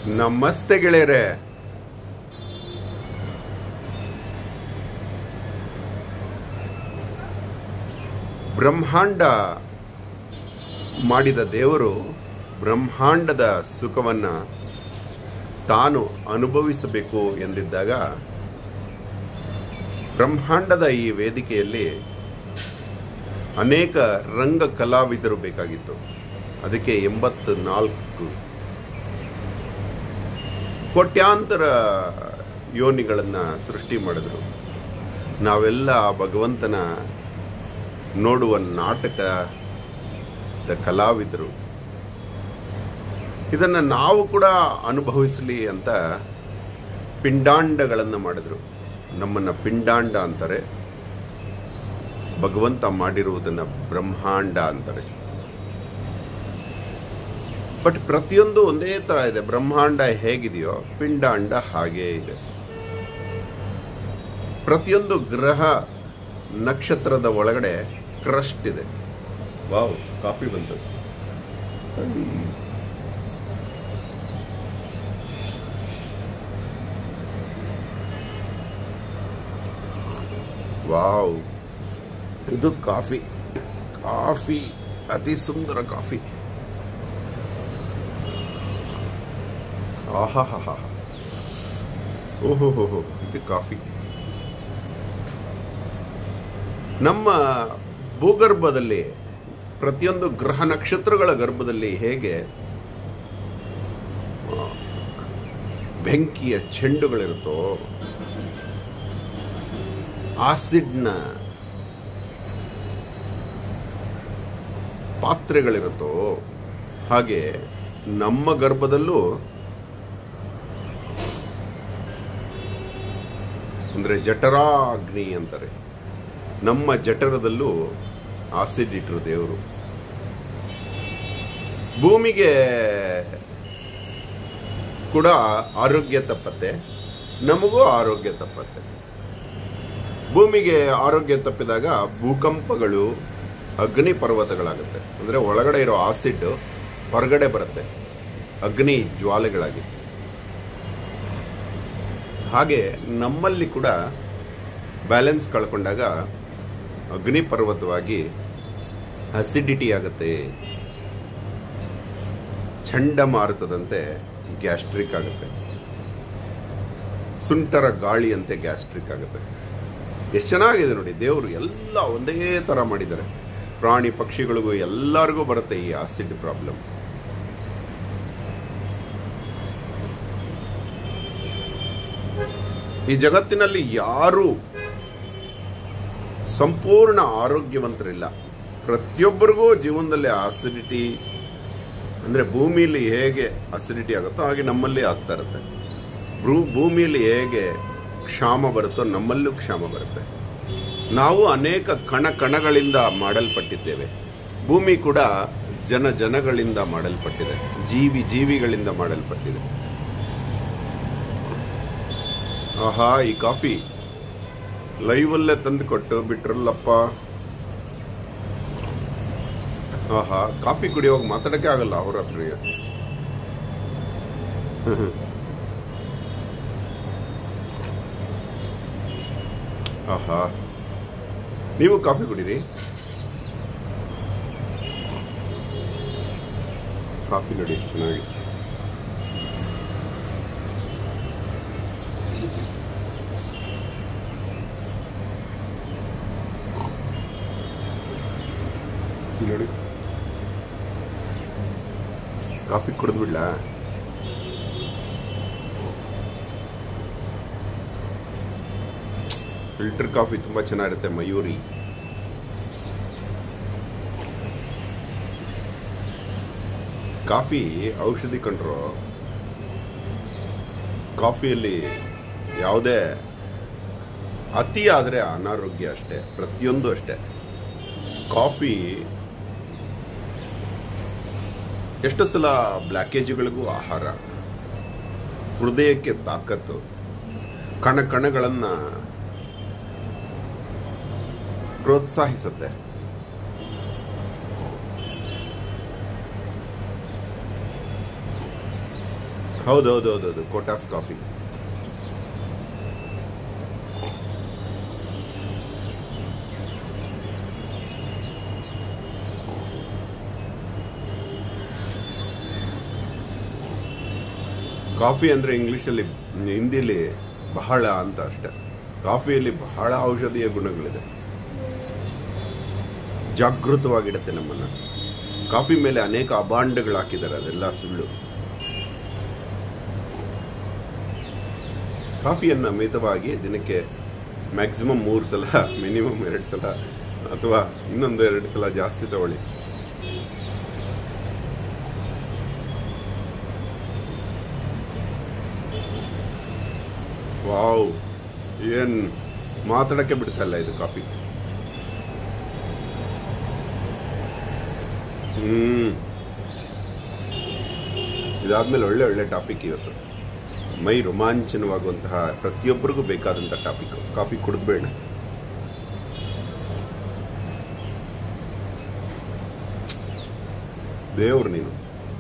ನಮಸ್ತೆ ಗೆಳೆಯರೆ ಬ್ರಹ್ಮಾಂಡ ಮಾಡಿದ ದೇವರು ಬ್ರಹ್ಮಾಂಡದ ಸುಖವನ್ನ ತಾನು ಅನುಭವಿಸಬೇಕು ಎಂದಿದ್ದಾಗ ಬ್ರಹ್ಮಾಂಡದ ಈ ವೇದಿಕೆಯಲ್ಲಿ ಅನೇಕ ರಂಗ ಕಲಾವಿದರು ಬೇಕಾಗಿತ್ತು ಅದಕ್ಕೆ ಎಂಬತ್ತು ನಾಲ್ಕು ಕೋಟ್ಯಾಂತರ ಯೋನಿಗಳನ್ನ ಸೃಷ್ಟಿ ಮಾಡಿದ್ರು ನಾವೆಲ್ಲ ಆ ಭಗವಂತನ ನೋಡುವ ನಾಟಕದ ಕಲಾವಿದರು ಇದನ್ನ ನಾವು ಕೂಡ ಅನುಭವಿಸಲಿ ಅಂತ ಪಿಂಡಾಂಡಗಳನ್ನು ಮಾಡಿದ್ರು ನಮ್ಮನ್ನ ಪಿಂಡಾಂಡ ಅಂತಾರೆ ಭಗವಂತ ಮಾಡಿರುವುದನ್ನ ಬ್ರಹ್ಮಾಂಡ ಅಂತಾರೆ ಬಟ್ ಪ್ರತಿಯೊಂದು ಒಂದೇ ತರ ಇದೆ ಬ್ರಹ್ಮಾಂಡ ಹೇಗಿದೆಯೋ ಪಿಂಡಾಂಡ ಹಾಗೇ ಇದೆ ಪ್ರತಿಯೊಂದು ಗ್ರಹ ನಕ್ಷತ್ರದ ಒಳಗಡೆ ಕ್ರಸ್ಟ್ ಇದೆ ವಾವ್ ಕಾಫಿ ಬಂತು ವಾವ್ ಇದು ಕಾಫಿ ಕಾಫಿ ಅತಿ ಸುಂದರ ಕಾಫಿ ಆಹಾಹಾಹಾ ಓಹೋ ಹೋ ಹೋ ಇದು ಕಾಫಿ ನಮ್ಮ ಭೂಗರ್ಭದಲ್ಲಿ ಪ್ರತಿಯೊಂದು ಗ್ರಹ ನಕ್ಷತ್ರಗಳ ಗರ್ಭದಲ್ಲಿ ಹೇಗೆ ಆ, ಬೆಂಕಿಯ ಚೆಂಡುಗಳಿರುತ್ತೋ ಆಸಿಡ್ನ ಪಾತ್ರೆಗಳಿರುತ್ತೋ ಹಾಗೆ ನಮ್ಮ ಗರ್ಭದಲ್ಲೂ ಅಂದ್ರೆ ಜಠರಾಗ್ನಿ ಅಂತಾರೆ ನಮ್ಮ ಜಠರದಲ್ಲೂ ಆಸಿಡ್ ಇಟ್ಟರು ದೇವರು ಭೂಮಿಗೆ ಕೂಡ ಆರೋಗ್ಯ ತಪ್ಪತ್ತೆ ನಮಗೂ ಆರೋಗ್ಯ ತಪ್ಪತ್ತೆ ಭೂಮಿಗೆ ಆರೋಗ್ಯ ತಪ್ಪಿದಾಗ ಭೂಕಂಪಗಳು ಅಗ್ನಿ ಪರ್ವತಗಳಾಗುತ್ತೆ ಅಂದ್ರೆ ಒಳಗಡೆ ಇರೋ ಆಸಿಡ್ ಹೊರಗಡೆ ಬರುತ್ತೆ ಅಗ್ನಿ ಜ್ವಾಲೆಗಳಾಗಿ ಹಾಗೆ ನಮ್ಮಲ್ಲಿ ಕೂಡ ಬ್ಯಾಲೆನ್ಸ್ ಕಳ್ಕೊಂಡಾಗ ಅಗ್ನಿ ಪರ್ವತವಾಗಿ ಅಸಿಡಿಟಿ ಆಗುತ್ತೆ ಚಂಡಮಾರುತದಂತೆ ಗ್ಯಾಸ್ಟ್ರಿಕ್ ಆಗುತ್ತೆ ಸುಂಟರ ಗಾಳಿಯಂತೆ ಗ್ಯಾಸ್ಟ್ರಿಕ್ ಆಗುತ್ತೆ ಎಷ್ಟು ಚೆನ್ನಾಗಿದೆ ನೋಡಿ ದೇವರು ಎಲ್ಲ ಒಂದೇ ತರ ಮಾಡಿದ್ದಾರೆ ಪ್ರಾಣಿ ಪಕ್ಷಿಗಳಿಗೂ ಎಲ್ಲರಿಗೂ ಬರುತ್ತೆ ಈ ಆಸಿಡ್ ಪ್ರಾಬ್ಲಮ್ ಈ ಜಗತ್ತಿನಲ್ಲಿ ಯಾರು ಸಂಪೂರ್ಣ ಆರೋಗ್ಯವಂತರಿಲ್ಲ ಪ್ರತಿಯೊಬ್ಬರಿಗೂ ಜೀವನದಲ್ಲಿ ಆಸಿಡಿಟಿ ಅಂದ್ರೆ ಭೂಮಿಯಲ್ಲಿ ಹೇಗೆ ಅಸಿಡಿಟಿ ಆಗುತ್ತೋ ಹಾಗೆ ನಮ್ಮಲ್ಲಿ ಆಗ್ತಾ ಇರುತ್ತೆ ಭೂ- ಭೂಮಿಯಲ್ಲಿ ಹೇಗೆ ಕ್ಷಾಮ ಬರುತ್ತೋ ನಮ್ಮಲ್ಲೂ ಕ್ಷಾಮ ಬರುತ್ತೆ ನಾವು ಅನೇಕ ಕಣ ಕಣಗಳಿಂದ ಮಾಡಲ್ಪಟ್ಟಿದ್ದೇವೆ ಭೂಮಿ ಕೂಡ ಜನ ಜನಗಳಿಂದ ಮಾಡಲ್ಪಟ್ಟಿದೆ ಜೀವಿ ಜೀವಿಗಳಿಂದ ಮಾಡಲ್ಪಟ್ಟಿದೆ ಆಹಾ ಈ ಕಾಫಿ ಲೈವ್ ಅಲ್ಲೇ ತಂದು ಕೊಟ್ಟು ಬಿಟ್ರಲ್ಲಪ್ಪ ಆಹಾ ಕಾಫಿ ಕುಡಿಯೋವಾಗ ಮಾತಾಡಕ್ಕೆ ಆಗಲ್ಲ ಅವ್ರ ಹತ್ರ ಆಹಾ ನೀವು ಕಾಫಿ ಕುಡೀರಿ ಕಾಫಿ ನೋಡಿ ಚೆನ್ನಾಗಿ ಇಲ್ಲಿ ನೋಡಿ ಕಾಫಿ ಕುಡಿದು ಬಿಡ್ಲಾ ಫಿಲ್ಟರ್ ಕಾಫಿ ತುಂಬಾ ಚೆನ್ನಾಗಿರುತ್ತೆ ಮಯೂರಿ ಕಾಫಿ ಔಷಧಿ ಕಂಡ್ರು ಕಾಫಿಯಲ್ಲಿ ಯಾವುದೇ ಅತಿ ಆದರೆ ಅನಾರೋಗ್ಯ ಅಷ್ಟೇ ಪ್ರತಿಯೊಂದು ಅಷ್ಟೇ ಕಾಫಿ ಎಷ್ಟು ಸಲ ಬ್ಲ್ಯಾಕೇಜ್ಗಳಿಗೂ ಆಹಾರ ಹೃದಯಕ್ಕೆ ತಾಕತ್ತು ಕಣ ಕಣಗಳನ್ನ ಪ್ರೋತ್ಸಾಹಿಸುತ್ತೆ ಹೌದೌದು ಹೌದೌದು ಕೋಟಾಸ್ ಕಾಫಿ ಕಾಫಿ ಅಂದ್ರೆ ಇಂಗ್ಲಿಷಲ್ಲಿ ಹಿಂದಿಲಿ ಬಹಳ ಅಂತ ಅಷ್ಟೆ ಕಾಫಿಯಲ್ಲಿ ಬಹಳ ಔಷಧೀಯ ಗುಣಗಳಿದೆ ಜಾಗೃತವಾಗಿಡುತ್ತೆ ನಮ್ಮನ್ನ ಕಾಫಿ ಮೇಲೆ ಅನೇಕ ಅಭಾಂಡಗಳು ಹಾಕಿದ್ದಾರೆ ಅದೆಲ್ಲ ಸುಳ್ಳು ಕಾಫಿಯನ್ನು ಮಿತವಾಗಿ ದಿನಕ್ಕೆ ಮ್ಯಾಕ್ಸಿಮಮ್ ಮೂರು ಸಲ ಮಿನಿಮಮ್ ಎರಡು ಸಲ ಅಥವಾ ಇನ್ನೊಂದು ಎರಡು ಸಲ ಜಾಸ್ತಿ ತಗೊಳ್ಳಿ ವಾವ್ ಏನ್ ಮಾತಾಡಕ್ಕೆ ಬಿಡ್ತಾ ಇಲ್ಲ ಇದು ಕಾಫಿ ಹ್ಮ್ ಇದಾದ್ಮೇಲೆ ಒಳ್ಳೆ ಒಳ್ಳೆ ಟಾಪಿಕ್ ಇವತ್ತು ಮೈ ರೋಮಾಂಚನವಾಗುವಂತಹ ಪ್ರತಿಯೊಬ್ಬರಿಗೂ ಬೇಕಾದಂತಹ ಟಾಪಿಕ್ ಕಾಫಿ ಕುಡಿದ್ಬೇಡ ದೇವ್ರು ನೀನು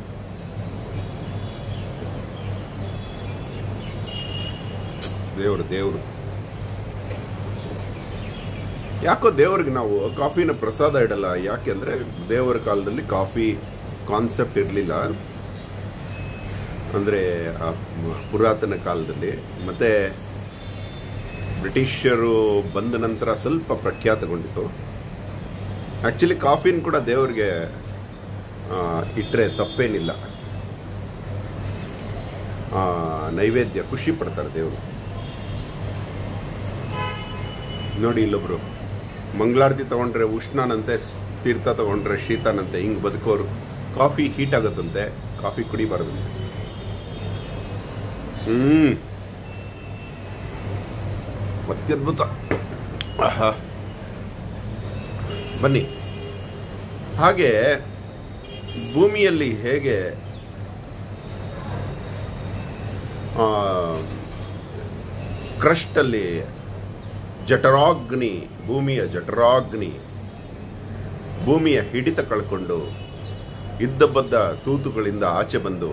ದೇವ್ರು ದೇವ್ರು ಯಾಕೋ ದೇವ್ರಿಗೆ ನಾವು ಕಾಫಿನ ಪ್ರಸಾದ ಇಡಲ್ಲ ಯಾಕೆಂದ್ರೆ ದೇವರ ಕಾಲದಲ್ಲಿ ಕಾಫಿ ಕಾನ್ಸೆಪ್ಟ್ ಇರಲಿಲ್ಲ ಅಂದರೆ ಆ ಮ- ಪುರಾತನ ಕಾಲದಲ್ಲಿ ಮತ್ತೆ ಬ್ರಿಟಿಷರು ಬಂದ ನಂತರ ಸ್ವಲ್ಪ ಪ್ರಖ್ಯಾತಗೊಂಡಿತು ಆ್ಯಕ್ಚುಲಿ ಕಾಫಿನ ಕೂಡ ದೇವರಿಗೆ ಆ, ಇಟ್ರೆ ತಪ್ಪೇನಿಲ್ಲ ಆ, ನೈವೇದ್ಯ ಖುಷಿ ಪಡ್ತಾರೆ ದೇವರು ನೋಡಿ ಇಲ್ಲೊಬ್ರು ಮಂಗಳಾರತಿ ತಗೊಂಡ್ರೆ ಉಷ್ಣನಂತೆ ತೀರ್ಥ ತಗೊಂಡ್ರೆ ಶೀತನಂತೆ ಹಿಂಗ್ ಬದುಕೋರು ಕಾಫಿ ಹೀಟ್ ಆಗುತ್ತಂತೆ ಕಾಫಿ ಕುಡಿಬಾರ್ದಂತೆ ಹ್ಮ್ ಅತ್ಯದ್ಭುತ ಆಹಾ. ಬನ್ನಿ ಹಾಗೆ ಭೂಮಿಯಲ್ಲಿ ಹೇಗೆ ಆ, ಕ್ರಸ್ಟಲ್ಲಿ ಜಠರಾಗ್ನಿ ಭೂಮಿಯ ಜಠರಾಗ್ನಿ ಭೂಮಿಯ ಹಿಡಿತ ಕಳ್ಕೊಂಡು ಇದ್ದ ಬದ್ದ ತೂತುಗಳಿಂದ ಆಚೆ ಬಂದು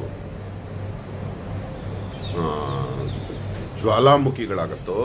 ಆ, ಜ್ವಾಲಾಮುಖಿಗಳಾಗತ್ತೋ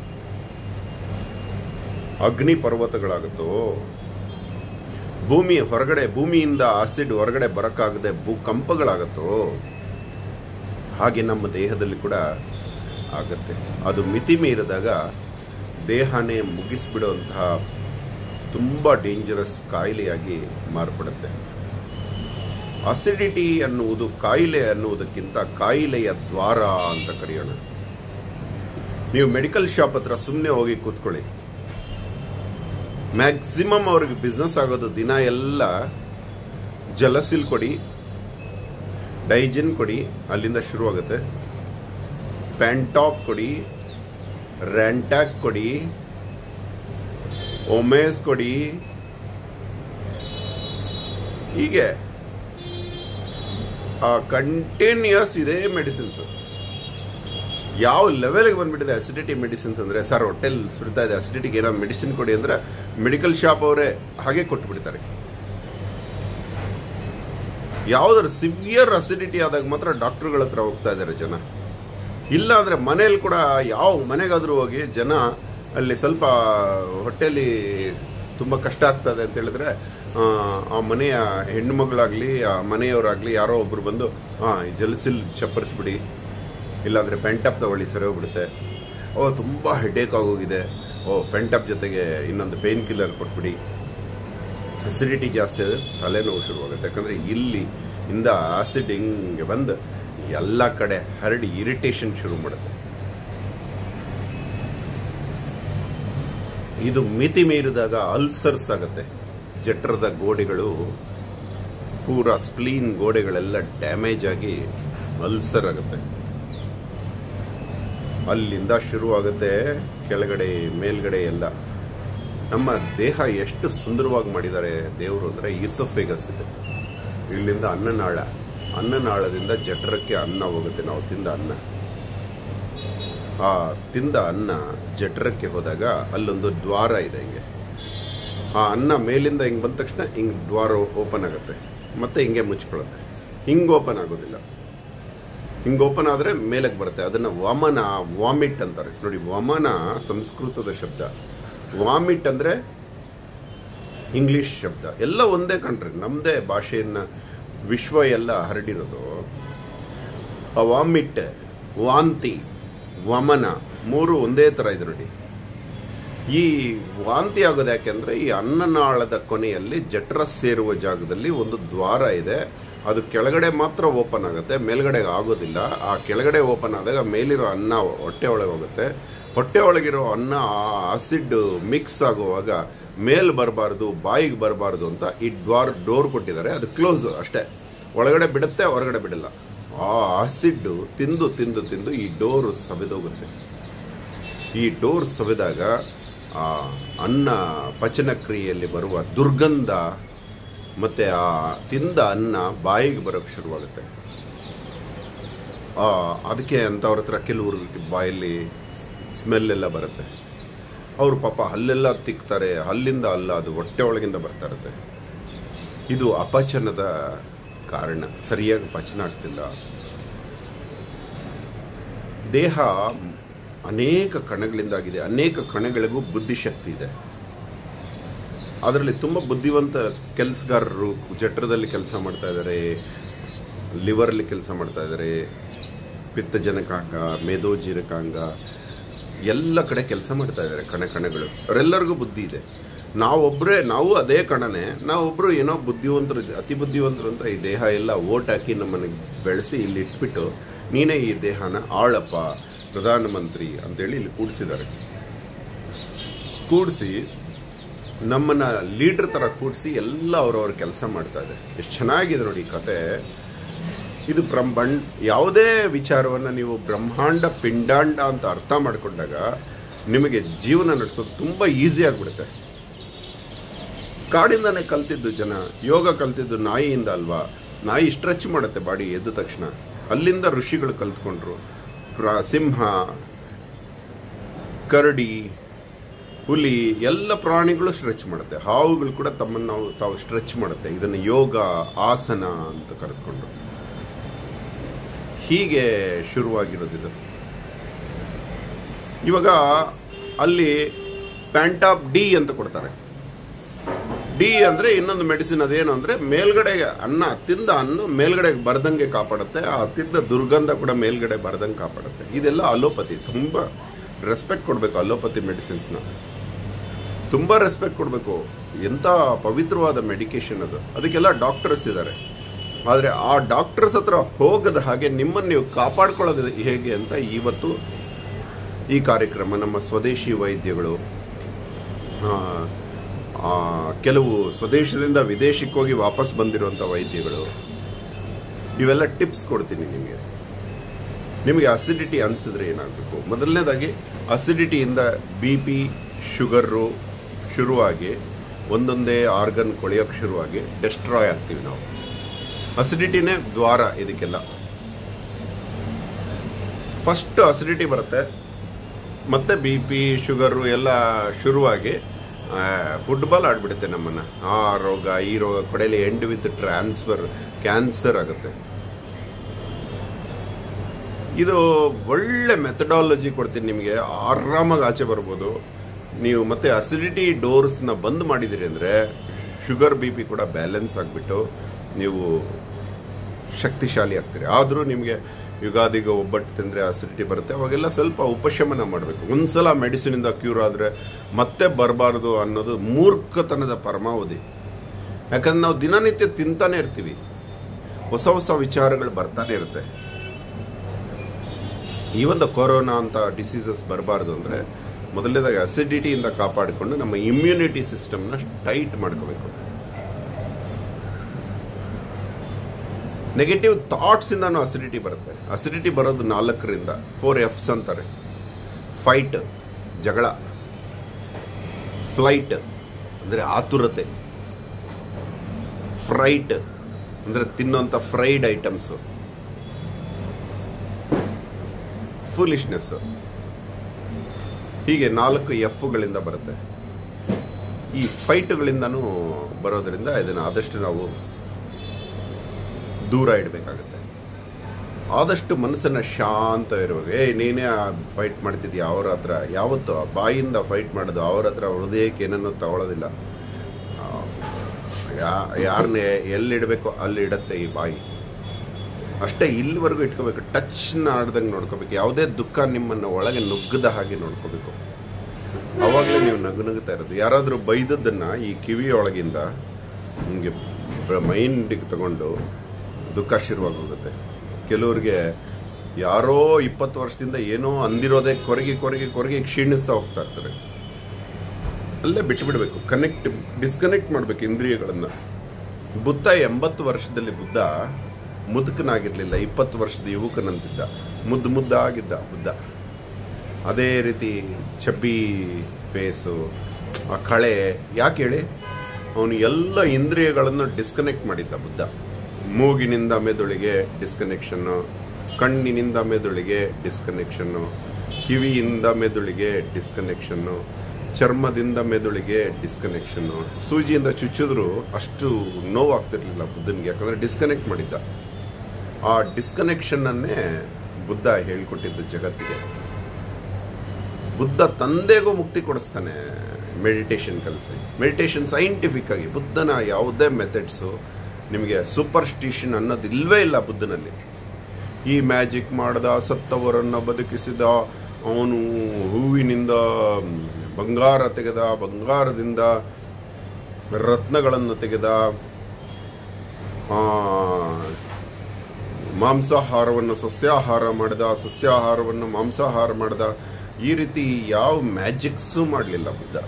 ಅಗ್ನಿ ಪರ್ವತಗಳಾಗತ್ತೋ ಭೂಮಿಯ ಹೊರಗಡೆ ಭೂಮಿಯಿಂದ ಆಸಿಡ್ ಹೊರಗಡೆ ಬರಕ್ಕಾಗದೆ ಭೂಕಂಪಗಳಾಗತ್ತೋ ಹಾಗೆ ನಮ್ಮ ದೇಹದಲ್ಲಿ ಕೂಡ ಆಗತ್ತೆ ಅದು ಮಿತಿ ಮೀರಿದಾಗ ದೇಹನೇ ಮುಗಿಸ್ಬಿಡುವಂತಹ ತುಂಬ ಡೇಂಜರಸ್ ಕಾಯಿಲೆಯಾಗಿ ಮಾರ್ಪಡುತ್ತೆ ಅಸಿಡಿಟಿ ಅನ್ನುವುದು ಕಾಯಿಲೆ ಅನ್ನುವುದಕ್ಕಿಂತ ಕಾಯಿಲೆಯ ದ್ವಾರ ಅಂತ ಕರೆಯೋಣ ನೀವು ಮೆಡಿಕಲ್ ಶಾಪ್ ಹತ್ರ ಸುಮ್ಮನೆ ಹೋಗಿ ಕೂತ್ಕೊಳ್ಳಿ ಮ್ಯಾಕ್ಸಿಮಮ್ ಅವ್ರಿಗೆ ಬಿಸ್ನೆಸ್ ಆಗೋದು ದಿನ ಎಲ್ಲ ಜಲಸಿಲ್ ಕೊಡಿ ಡೈಜಿನ್ ಕೊಡಿ ಅಲ್ಲಿಂದ ಶುರುವಾಗುತ್ತೆ ಪ್ಯಾಂಟಾಪ್ ಕೊಡಿ ರ್ಯಾಂಟ್ಯಾಕ್ ಕೊಡಿ ಒಮೇಸ್ ಕೊಡಿ ಹೀಗೆ ಆ ಕಂಟಿನ್ಯೂಸ್ ಇದೇ ಮೆಡಿಸಿನ್ಸ್ ಯಾವ ಲೆವೆಲ್ಗೆ ಬಂದ್ಬಿಟ್ಟಿದೆ ಅಸಿಡಿಟಿ ಮೆಡಿಸಿನ್ಸ್ ಅಂದ್ರೆ ಸರ್ ಹೊಟ್ಟೆಲ್ ಸುರಿತಾ ಇದೆ ಅಸಿಡಿಟಿಗೆ ಏನೋ ಮೆಡಿಸಿನ್ ಕೊಡಿ ಅಂದ್ರೆ ಮೆಡಿಕಲ್ ಶಾಪ್ ಅವರೇ ಹಾಗೆ ಕೊಟ್ಟು ಬಿಡ್ತಾರೆ ಯಾವ್ದಾದ್ರು ಸಿವಿಯರ್ ಅಸಿಡಿಟಿ ಆದಾಗ ಮಾತ್ರ ಡಾಕ್ಟರ್ಗಳ ಹತ್ರ ಹೋಗ್ತಾ ಇದ್ದಾರೆ ಜನ ಇಲ್ಲ ಅಂದ್ರೆ ಮನೇಲಿ ಕೂಡ ಯಾವ ಮನೆಗಾದ್ರೂ ಹೋಗಿ ಜನ ಅಲ್ಲಿ ಸ್ವಲ್ಪ ಹೊಟ್ಟೆಲಿ ತುಂಬಾ ಕಷ್ಟ ಆಗ್ತದೆ ಅಂತ ಹೇಳಿದ್ರೆ ಆ, ಆ ಮನೆಯ ಹೆಣ್ಣು ಮಗಳಾಗ್ಲಿ ಆ ಮನೆಯವರಾಗ್ಲಿ ಯಾರೋ ಒಬ್ರು ಬಂದು ಹಾ ಜಲಸಿಲ್ ಚಪ್ಪರಿಸ್ಬಿಡಿ ಇಲ್ಲಾಂದ್ರೆ ಪೆಂಟಪ್ ತಗೊಳ್ಳಿ ಸರಿ ಹೋಗ್ಬಿಡುತ್ತೆ ಓ ತುಂಬಾ ಹೆಡೇಕ್ ಆಗೋಗಿದೆ ಓ ಪೆಂಟಪ್ ಜೊತೆಗೆ ಇನ್ನೊಂದು ಪೇನ್ ಕಿಲ್ಲರ್ ಕೊಟ್ಬಿಡಿ ಅಸಿಡಿಟಿ ಜಾಸ್ತಿ ಆದರೆ ತಲೆನೋವು ಶುರುವಾಗುತ್ತೆ ಯಾಕಂದ್ರೆ ಇಲ್ಲಿ ಇಂದ ಆಸಿಡ್ ಹಿಂಗೆ ಬಂದು ಎಲ್ಲ ಕಡೆ ಹರಡಿ ಇರಿಟೇಷನ್ ಶುರು ಮಾಡುತ್ತೆ ಇದು ಮಿತಿ ಮೀರಿದಾಗ ಅಲ್ಸರ್ಸ್ ಆಗುತ್ತೆ ಜಠರದ ಗೋಡೆಗಳು ಪೂರ ಸ್ಪ್ಲೀನ್ ಗೋಡೆಗಳೆಲ್ಲ ಡ್ಯಾಮೇಜ್ ಆಗಿ ಅಲ್ಸರ್ ಆಗುತ್ತೆ ಅಲ್ಲಿಂದ ಶುರುವಾಗುತ್ತೆ ಕೆಳಗಡೆ ಮೇಲ್ಗಡೆ ಎಲ್ಲ ನಮ್ಮ ದೇಹ ಎಷ್ಟು ಸುಂದರವಾಗಿ ಮಾಡಿದ್ದಾರೆ ದೇವರು ಅಂದರೆ ಈಸೋಫೇಗಸ್ ಇದೆ ಇಲ್ಲಿಂದ ಅನ್ನನಾಳ ಅನ್ನನಾಳದಿಂದ ಜಠರಕ್ಕೆ ಅನ್ನ ಹೋಗುತ್ತೆ ನಾವು ತಿಂದ ಅನ್ನ ಆ ತಿಂದ ಅನ್ನ ಜಠರಕ್ಕೆ ಹೋದಾಗ ಅಲ್ಲೊಂದು ದ್ವಾರ ಇದೆ ಹಿಂಗೆ ಆ ಅನ್ನ ಮೇಲಿಂದ ಹಿಂಗೆ ಬಂದ ತಕ್ಷಣ ಹಿಂಗೆ ದ್ವಾರ ಓಪನ್ ಆಗುತ್ತೆ ಮತ್ತೆ ಹಿಂಗೆ ಮುಚ್ಕೊಳ್ಳುತ್ತೆ ಹಿಂಗೆ ಓಪನ್ ಆಗೋದಿಲ್ಲ ಹಿಂಗೆ ಓಪನ್ ಆದರೆ ಮೇಲಕ್ಕೆ ಬರುತ್ತೆ ಅದನ್ನು ವಮನ ವಾಮಿಟ್ ಅಂತಾರೆ ನೋಡಿ ವಮನ ಸಂಸ್ಕೃತದ ಶಬ್ದ ವಾಮಿಟ್ ಅಂದರೆ ಇಂಗ್ಲಿಷ್ ಶಬ್ದ ಎಲ್ಲ ಒಂದೇ ಕಣ್ರಿ ನಮ್ಮದೇ ಭಾಷೆಯನ್ನ ವಿಶ್ವ ಎಲ್ಲ ಹರಡಿರೋದು ಆ ವಾಮಿಟ್ ವಾಂತಿ ವಮನ ಮೂರು ಒಂದೇ ಥರ ಇದೆ ನೋಡಿ ಈ ವಾಂತಿ ಆಗೋದು ಯಾಕೆಂದ್ರೆ ಈ ಅನ್ನನಾಳದ ಕೊನೆಯಲ್ಲಿ ಜಠರಸ್ ಸೇರುವ ಜಾಗದಲ್ಲಿ ಒಂದು ದ್ವಾರ ಇದೆ ಅದು ಕೆಳಗಡೆ ಮಾತ್ರ ಓಪನ್ ಆಗುತ್ತೆ ಮೇಲ್ಗಡೆ ಆಗೋದಿಲ್ಲ ಆ ಕೆಳಗಡೆ ಓಪನ್ ಆದಾಗ ಮೇಲಿರೋ ಅನ್ನ ಹೊಟ್ಟೆ ಒಳಗೆ ಹೋಗುತ್ತೆ ಹೊಟ್ಟೆ ಒಳಗಿರೋ ಅನ್ನ ಆ ಆಸಿಡ್ ಮಿಕ್ಸ್ ಆಗುವಾಗ ಮೇಲ್ ಬರಬಾರ್ದು ಬಾಯಿಗೆ ಬರಬಾರ್ದು ಅಂತ ಈ ದ್ವಾರ ಡೋರ್ ಕೊಟ್ಟಿದ್ದಾರೆ ಅದು ಕ್ಲೋಸ್ ಅಷ್ಟೇ ಒಳಗಡೆ ಬಿಡುತ್ತೆ ಹೊರಗಡೆ ಬಿಡಲ್ಲ ಆ ಆಸಿಡ್ ತಿಂದು ತಿಂದು ತಿಂದು ಈ ಡೋರ್ ಸವೆದೋಗುತ್ತೆ ಈ ಡೋರ್ ಸವೆದಾಗ ಆ ಅನ್ನ ಪಚನ ಕ್ರಿಯೆಯಲ್ಲಿ ಬರುವ ದುರ್ಗಂಧ ಮತ್ತೆ ಆ ತಿಂದ ಅನ್ನ ಬಾಯಿಗೆ ಬರೋಕ್ಕೆ ಶುರುವಾಗುತ್ತೆ ಆ, ಅದಕ್ಕೆ ಅಂಥವ್ರ ಹತ್ರ ಕೆಲವರು ಬಾಯಲ್ಲಿ ಸ್ಮೆಲ್ ಎಲ್ಲ ಬರುತ್ತೆ ಅವರು ಪಾಪ ಹಲ್ಲೆಲ್ಲ ತಿಕ್ತಾರೆ ಹಲ್ಲಿಂದ ಅಲ್ಲ ಅದು ಹೊಟ್ಟೆ ಒಳಗಿಂದ ಬರ್ತಾ ಇರುತ್ತೆ ಇದು ಅಪಚನದ ಕಾರಣ ಸರಿಯಾಗಿ ಪಚನ ಆಗ್ತಿಲ್ಲ ದೇಹ ಅನೇಕ ಕಣಗಳಿಂದಾಗಿದೆ ಅನೇಕ ಕಣಗಳಿಗೂ ಬುದ್ಧಿಶಕ್ತಿ ಇದೆ ಅದರಲ್ಲಿ ತುಂಬ ಬುದ್ಧಿವಂತ ಕೆಲಸಗಾರರು ಜಠರದಲ್ಲಿ ಕೆಲಸ ಮಾಡ್ತಾ ಇದ್ದಾರೆ ಲಿವರಲ್ಲಿ ಕೆಲಸ ಮಾಡ್ತಾ ಇದ್ದಾರೆ ಪಿತ್ತಜನಕಾಂಗ ಮೇದೋಜೀರಕಾಂಗ ಎಲ್ಲ ಕಡೆ ಕೆಲಸ ಮಾಡ್ತಾ ಇದ್ದಾರೆ ಕಣ ಕಣಗಳು ಅವರೆಲ್ಲರಿಗೂ ಬುದ್ಧಿ ಇದೆ ನಾವೊಬ್ಬರೇ ನಾವು ಅದೇ ಕಣನೆ ನಾವೊಬ್ಬರು ಏನೋ ಬುದ್ಧಿವಂತರು ಅತಿ ಬುದ್ಧಿವಂತರು ಅಂತ ಈ ದೇಹ ಎಲ್ಲ ಓಟ್ ಹಾಕಿ ನಮ್ಮನ್ನು ಬೆಳೆಸಿ ಇಲ್ಲಿ ಇಟ್ಬಿಟ್ಟು ನೀನೇ ಈ ದೇಹನ ಆಳಪ್ಪ ಪ್ರಧಾನಮಂತ್ರಿ ಅಂತೇಳಿ ಇಲ್ಲಿ ಕೂಡಿಸಿದ್ದಾರೆ ಕೂಡಿಸಿ ನಮ್ಮನ್ನ ಲೀಡರ್ ತರ ಕೂಡಿಸಿ ಎಲ್ಲ ಅವ್ರವ್ರ ಕೆಲಸ ಮಾಡ್ತಾ ಇದೆ ಎಷ್ಟು ಚೆನ್ನಾಗಿದೆ ನೋಡಿ ಈ ಕತೆ ಇದು ಬ್ರಹ್ಮಾಂಡ ಯಾವುದೇ ವಿಚಾರವನ್ನು ನೀವು ಬ್ರಹ್ಮಾಂಡ ಪಿಂಡಾಂಡ ಅಂತ ಅರ್ಥ ಮಾಡಿಕೊಂಡಾಗ ನಿಮಗೆ ಜೀವನ ನಡೆಸೋದು ತುಂಬ ಈಸಿ ಆಗಿಬಿಡುತ್ತೆ ಕಾಡಿಂದಾನೆ ಕಲ್ತಿದ್ದು ಜನ ಯೋಗ ಕಲ್ತಿದ್ದು ನಾಯಿಯಿಂದ ಅಲ್ವಾ ನಾಯಿ ಸ್ಟ್ರೆಚ್ ಮಾಡುತ್ತೆ ಬಾಡಿ ಎದ್ದ ತಕ್ಷಣ ಅಲ್ಲಿಂದ ಋಷಿಗಳು ಕಲ್ತ್ಕೊಂಡ್ರು ಪ್ರ- ಸಿಂಹ ಕರಡಿ ಹುಲಿ ಎಲ್ಲ ಪ್ರಾಣಿಗಳು ಸ್ಟ್ರೆಚ್ ಮಾಡುತ್ತೆ ಹಾವುಗಳು ಕೂಡ ತಮ್ಮನ್ನು ನಾವು ತಾವು ಸ್ಟ್ರೆಚ್ ಮಾಡುತ್ತೆ ಇದನ್ನು ಯೋಗ ಆಸನ ಅಂತ ಕರೆದುಕೊಂಡು ಹೀಗೆ ಶುರುವಾಗಿರೋದಿದು ಇವಾಗ ಅಲ್ಲಿ ಪ್ಯಾಂಟಾಪ್ ಡಿ ಅಂತ ಕೊಡ್ತಾರೆ ಡಿ ಅಂದ್ರೆ ಇನ್ನೊಂದು ಮೆಡಿಸಿನ್ ಅದೇನು ಅಂದ್ರೆ ಮೇಲ್ಗಡೆ ಅನ್ನ ತಿಂದ ಅನ್ನ ಮೇಲ್ಗಡೆ ಬರ್ದಂಗೆ ಕಾಪಾಡುತ್ತೆ ಆ ತಿಂದ ದುರ್ಗಂಧ ಕೂಡ ಮೇಲ್ಗಡೆ ಬರ್ದಂಗೆ ಕಾಪಾಡುತ್ತೆ ಇದೆಲ್ಲ ಅಲೋಪತಿ ತುಂಬಾ ರೆಸ್ಪೆಕ್ಟ್ ಕೊಡಬೇಕು ಅಲೋಪತಿ ಮೆಡಿಸಿನ್ಸ್ನ ತುಂಬಾ ರೆಸ್ಪೆಕ್ಟ್ ಕೊಡಬೇಕು ಎಂಥ ಪವಿತ್ರವಾದ ಮೆಡಿಕೇಶನ್ ಅದು ಅದಕ್ಕೆಲ್ಲ ಡಾಕ್ಟರ್ಸ್ ಇದ್ದಾರೆ ಆದರೆ ಆ ಡಾಕ್ಟರ್ಸ್ ಹತ್ರ ಹೋಗದ ಹಾಗೆ ನಿಮ್ಮನ್ನು ನೀವು ಕಾಪಾಡ್ಕೊಳ್ಳೋದು ಹೇಗೆ ಅಂತ ಇವತ್ತು ಈ ಕಾರ್ಯಕ್ರಮ ನಮ್ಮ ಸ್ವದೇಶಿ ವೈದ್ಯಗಳು ಆ, ಆ, ಕೆಲವು ಸ್ವದೇಶದಿಂದ ವಿದೇಶಕ್ಕೆ ಹೋಗಿ ವಾಪಸ್ ಬಂದಿರುವಂಥ ವೈದ್ಯಗಳು ಇವೆಲ್ಲ ಟಿಪ್ಸ್ ಕೊಡ್ತೀನಿ ನಿಮಗೆ ನಿಮಗೆ ಅಸಿಡಿಟಿ ಅನಿಸಿದ್ರೆ ಏನಾಗಬೇಕು ಮೊದಲನೇದಾಗಿ ಅಸಿಡಿಟಿಯಿಂದ ಬಿ ಪಿ ಶುಗರು ಶುರುವಾಗಿ ಒಂದೊಂದೇ ಆರ್ಗನ್ ಕೊಳೆಯೋಕ್ಕೆ ಶುರುವಾಗಿ ಡೆಸ್ಟ್ರಾಯ್ ಆಗ್ತೀವಿ ನಾವು ಅಸಿಡಿಟಿನೇ ದ್ವಾರ ಇದಕ್ಕೆಲ್ಲ ಫಸ್ಟ್ ಅಸಿಡಿಟಿ ಬರುತ್ತೆ ಮತ್ತೆ ಬಿ ಪಿ ಶುಗರು ಎಲ್ಲ ಶುರುವಾಗಿ ಫುಟ್ಬಾಲ್ ಆಡ್ಬಿಡುತ್ತೆ ನಮ್ಮನ್ನ ಆ ರೋಗ ಈ ರೋಗ ಕಡೆಯಲ್ಲಿ ಎಂಡ್ ವಿತ್ ಟ್ರಾನ್ಸ್ಫರ್ ಕ್ಯಾನ್ಸರ್ ಆಗುತ್ತೆ ಇದು ಒಳ್ಳೆ ಮೆಥಡಾಲಜಿ ಕೊಡ್ತೀನಿ ನಿಮಗೆ ಆರಾಮಾಗಿ ಆಚೆ ಬರ್ಬೋದು ನೀವು ಮತ್ತೆ ಅಸಿಡಿಟಿ ಡೋರ್ಸ್ನ ಬಂದ್ ಮಾಡಿದಿರಿ ಅಂದರೆ ಶುಗರ್ ಬಿ ಪಿ ಕೂಡ ಬ್ಯಾಲೆನ್ಸ್ ಆಗಿಬಿಟ್ಟು ನೀವು ಶಕ್ತಿಶಾಲಿ ಆಗ್ತೀರಿ ಆದರೂ ನಿಮಗೆ ಯುಗಾದಿಗೆ ಒಬ್ಬಟ್ಟು ತಿಂದರೆ ಅಸಿಡಿಟಿ ಬರುತ್ತೆ ಅವಾಗೆಲ್ಲ ಸ್ವಲ್ಪ ಉಪಶಮನ ಮಾಡಬೇಕು ಒಂದ್ಸಲ ಮೆಡಿಸಿನಿಂದ ಕ್ಯೂರ್ ಆದರೆ ಮತ್ತೆ ಬರಬಾರ್ದು ಅನ್ನೋದು ಮೂರ್ಖತನದ ಪರಮಾವಧಿ ಯಾಕಂದ್ರೆ ನಾವು ದಿನನಿತ್ಯ ತಿಂತಾನೆ ಇರ್ತೀವಿ ಹೊಸ ಹೊಸ ವಿಚಾರಗಳು ಬರ್ತಾನೆ ಇರುತ್ತೆ ಈ ಒಂದು ಕೊರೋನಾ ಅಂತ ಡಿಸೀಸಸ್ ಬರಬಾರ್ದು ಅಂದರೆ ಮೊದಲನೇದಾಗಿ ಅಸಿಡಿಟಿಯಿಂದ ಕಾಪಾಡಿಕೊಂಡು ನಮ್ಮ ಇಮ್ಯುನಿಟಿ ಸಿಸ್ಟಮ್ನ ಟೈಟ್ ಮಾಡ್ಕೋಬೇಕು ನೆಗೆಟಿವ್ ಥಾಟ್ಸ್ ಇಂದಾನು ಅಸಿಡಿಟಿ ಬರುತ್ತೆ ಅಸಿಡಿಟಿ ಬರೋದು ನಾಲ್ಕರಿಂದ ಫೋರ್ ಎಫ್ಸ್ ಅಂತಾರೆ ಫೈಟ್ ಜಗಳ ಫ್ಲೈಟ್ ಅಂದರೆ ಆತುರತೆ ಫ್ರೈಟ್ ಅಂದರೆ ತಿನ್ನೋಂಥ ಫ್ರೈಡ್ ಐಟಮ್ಸು ಫೂಲಿಶ್ನೆಸ್ ಹೀಗೆ ನಾಲ್ಕು ಎಫ್ಗಳಿಂದ ಬರುತ್ತೆ ಈ ಫೈಟ್ಗಳಿಂದನೂ ಬರೋದ್ರಿಂದ ಇದನ್ನು ಆದಷ್ಟು ನಾವು ದೂರ ಇಡಬೇಕಾಗುತ್ತೆ ಆದಷ್ಟು ಮನಸ್ಸನ್ನ ಶಾಂತ ಇರುವಾಗ ಏಯ್ ನೀನೇ ಫೈಟ್ ಮಾಡ್ತಿದ್ಯಾ ಅವ್ರ ಹತ್ರ ಯಾವತ್ತು ಆ ಬಾಯಿಂದ ಫೈಟ್ ಮಾಡೋದು ಅವ್ರ ಹತ್ರ ಹೃದಯಕ್ಕೆ ಏನನ್ನೂ ತಗೊಳ್ಳೋದಿಲ್ಲ ಆ, ಯಾ ಯಾರನ್ನೇ ಎಲ್ಲಿಡಬೇಕೋ ಅಲ್ಲಿ ಇಡತ್ತೆ ಈ ಬಾಯಿ ಅಷ್ಟೇ ಇಲ್ಲಿವರೆಗೂ ಇಟ್ಕೋಬೇಕು ಟಚ್ ಆಡ್ದಂಗೆ ನೋಡ್ಕೋಬೇಕು ಯಾವುದೇ ದುಃಖ ನಿಮ್ಮನ್ನು ಒಳಗೆ ನುಗ್ಗದ ಹಾಗೆ ನೋಡ್ಕೋಬೇಕು ಅವಾಗಲೇ ನೀವು ನಗು ನಗುತ್ತಾ ಇರೋದು ಯಾರಾದರೂ ಬೈದದ್ದನ್ನು ಈ ಕಿವಿಯೊಳಗಿಂದ ನಿಮಗೆ ಮೈಂಡಿಗೆ ತಗೊಂಡು ದುಃಖ ಶುರುವಾಗಿ ಹೋಗುತ್ತೆ ಕೆಲವ್ರಿಗೆ ಯಾರೋ ಇಪ್ಪತ್ತು ವರ್ಷದಿಂದ ಏನೋ ಅಂದಿರೋದೇ ಕೊರಗಿ ಕೊರಗಿ ಕೊರಗಿ ಕ್ಷೀಣಿಸ್ತಾ ಹೋಗ್ತಾ ಇರ್ತಾರೆ ಅಲ್ಲೇ ಬಿಟ್ಬಿಡ್ಬೇಕು ಕನೆಕ್ಟ್ ಡಿಸ್ಕನೆಕ್ಟ್ ಮಾಡಬೇಕು ಇಂದ್ರಿಯಗಳನ್ನು ಬುದ್ಧ ಎಂಬತ್ತು ವರ್ಷದಲ್ಲಿ ಬುದ್ಧ ಮುದುಕನಾಗಿರ್ಲಿಲ್ಲ ಇಪ್ಪತ್ತು ವರ್ಷದ ಯುವಕನಂತಿದ್ದ ಮುದ್ದು ಮುದ್ದಾಗಿದ್ದ ಬುದ್ಧ ಅದೇ ರೀತಿ ಚಬ್ಬಿ ಫೇಸು ಆ ಕಳೆ ಯಾಕೆ ಹೇಳಿ ಅವನು ಎಲ್ಲ ಇಂದ್ರಿಯಗಳನ್ನು ಡಿಸ್ಕನೆಕ್ಟ್ ಮಾಡಿದ್ದ ಬುದ್ಧ ಮೂಗಿನಿಂದ ಮೆದುಳಿಗೆ ಡಿಸ್ಕನೆಕ್ಷನ್ನು ಕಣ್ಣಿನಿಂದ ಮೆದುಳಿಗೆ ಡಿಸ್ಕನೆಕ್ಷನ್ನು ಕಿವಿಯಿಂದ ಮೆದುಳಿಗೆ ಡಿಸ್ಕನೆಕ್ಷನ್ನು ಚರ್ಮದಿಂದ ಮೆದುಳಿಗೆ ಡಿಸ್ಕನೆಕ್ಷನ್ನು ಸೂಜಿಯಿಂದ ಚುಚ್ಚಿದ್ರು ಅಷ್ಟು ನೋವಾಗ್ತಿರ್ಲಿಲ್ಲ ಬುದ್ಧನಿಗೆ ಯಾಕಂದರೆ ಡಿಸ್ಕನೆಕ್ಟ್ ಮಾಡಿದ್ದ ಆ ಡಿಸ್ಕನೆಕ್ಷನ್ನನ್ನೇ ಬುದ್ಧ ಹೇಳ್ಕೊಟ್ಟಿದ್ದು ಜಗತ್ತಿಗೆ ಬುದ್ಧ ತಂದೆಗೂ ಮುಕ್ತಿ ಕೊಡಿಸ್ತಾನೆ ಮೆಡಿಟೇಷನ್ ಕಲಿಸಿ ಮೆಡಿಟೇಷನ್ ಸೈಂಟಿಫಿಕ್ ಆಗಿ ಬುದ್ಧನ ಯಾವುದೇ ಮೆಥಡ್ಸು ನಿಮಗೆ ಸೂಪರ್ಸ್ಟಿಷನ್ ಅನ್ನೋದು ಇಲ್ವೇ ಇಲ್ಲ ಬುದ್ಧನಲ್ಲಿ ಈ ಮ್ಯಾಜಿಕ್ ಮಾಡ್ದ ಸತ್ತವರನ್ನು ಬದುಕಿಸಿದ ಅವನು ಹೂವಿನಿಂದ ಬಂಗಾರ ತೆಗೆದ ಬಂಗಾರದಿಂದ ರತ್ನಗಳನ್ನು ತೆಗೆದ ಆ, ಮಾಂಸಾಹಾರವನ್ನು ಸಸ್ಯಾಹಾರ ಮಾಡಿದ ಸಸ್ಯಾಹಾರವನ್ನು ಮಾಂಸಾಹಾರ ಮಾಡಿದ ಈ ರೀತಿ ಯಾವ ಮ್ಯಾಜಿಕ್ಸು ಮಾಡಲಿಲ್ಲ ಬುದ್ಧ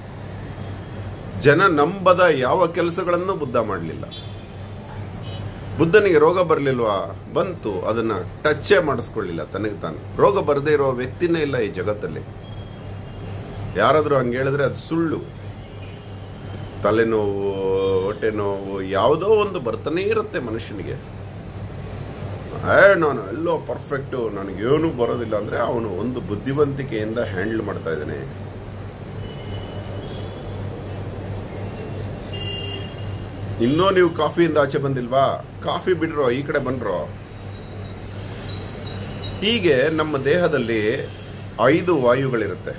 ಜನ ನಂಬದ ಯಾವ ಕೆಲಸಗಳನ್ನು ಬುದ್ಧ ಮಾಡಲಿಲ್ಲ ಬುದ್ಧನಿಗೆ ರೋಗ ಬರಲಿಲ್ವಾ ಬಂತು ಅದನ್ನ ಟಚ್ಚೇ ಮಾಡಿಸ್ಕೊಳ್ಳಿಲ್ಲ ತನಗೆ ತಾನು ರೋಗ ಬರದೇ ಇರೋ ವ್ಯಕ್ತಿನೇ ಇಲ್ಲ ಈ ಜಗತ್ತಲ್ಲಿ ಯಾರಾದರೂ ಹಂಗೆ ಹೇಳಿದ್ರೆ ಅದು ಸುಳ್ಳು ತಲೆನೋವು ಹೊಟ್ಟೆ ನೋವು ಯಾವುದೋ ಒಂದು ಬರ್ತಾನೇ ಇರುತ್ತೆ ಮನುಷ್ಯನಿಗೆ ಏ ನಾನು ಎಲ್ಲೋ ಪರ್ಫೆಕ್ಟು ನನಗೇನು ಬರೋದಿಲ್ಲ ಅಂದರೆ ಅವನು ಒಂದು ಬುದ್ಧಿವಂತಿಕೆಯಿಂದ ಹ್ಯಾಂಡಲ್ ಮಾಡ್ತಾ ಇದ್ದಾನೆ ಇನ್ನೂ ನೀವು ಕಾಫಿಯಿಂದ ಆಚೆ ಬಂದಿಲ್ವಾ ಕಾಫಿ ಬಿಡ್ರೋ ಈ ಕಡೆ ಬನ್ರೋ ಹೀಗೆ ನಮ್ಮ ದೇಹದಲ್ಲಿ ಐದು ವಾಯುಗಳಿರುತ್ತೆ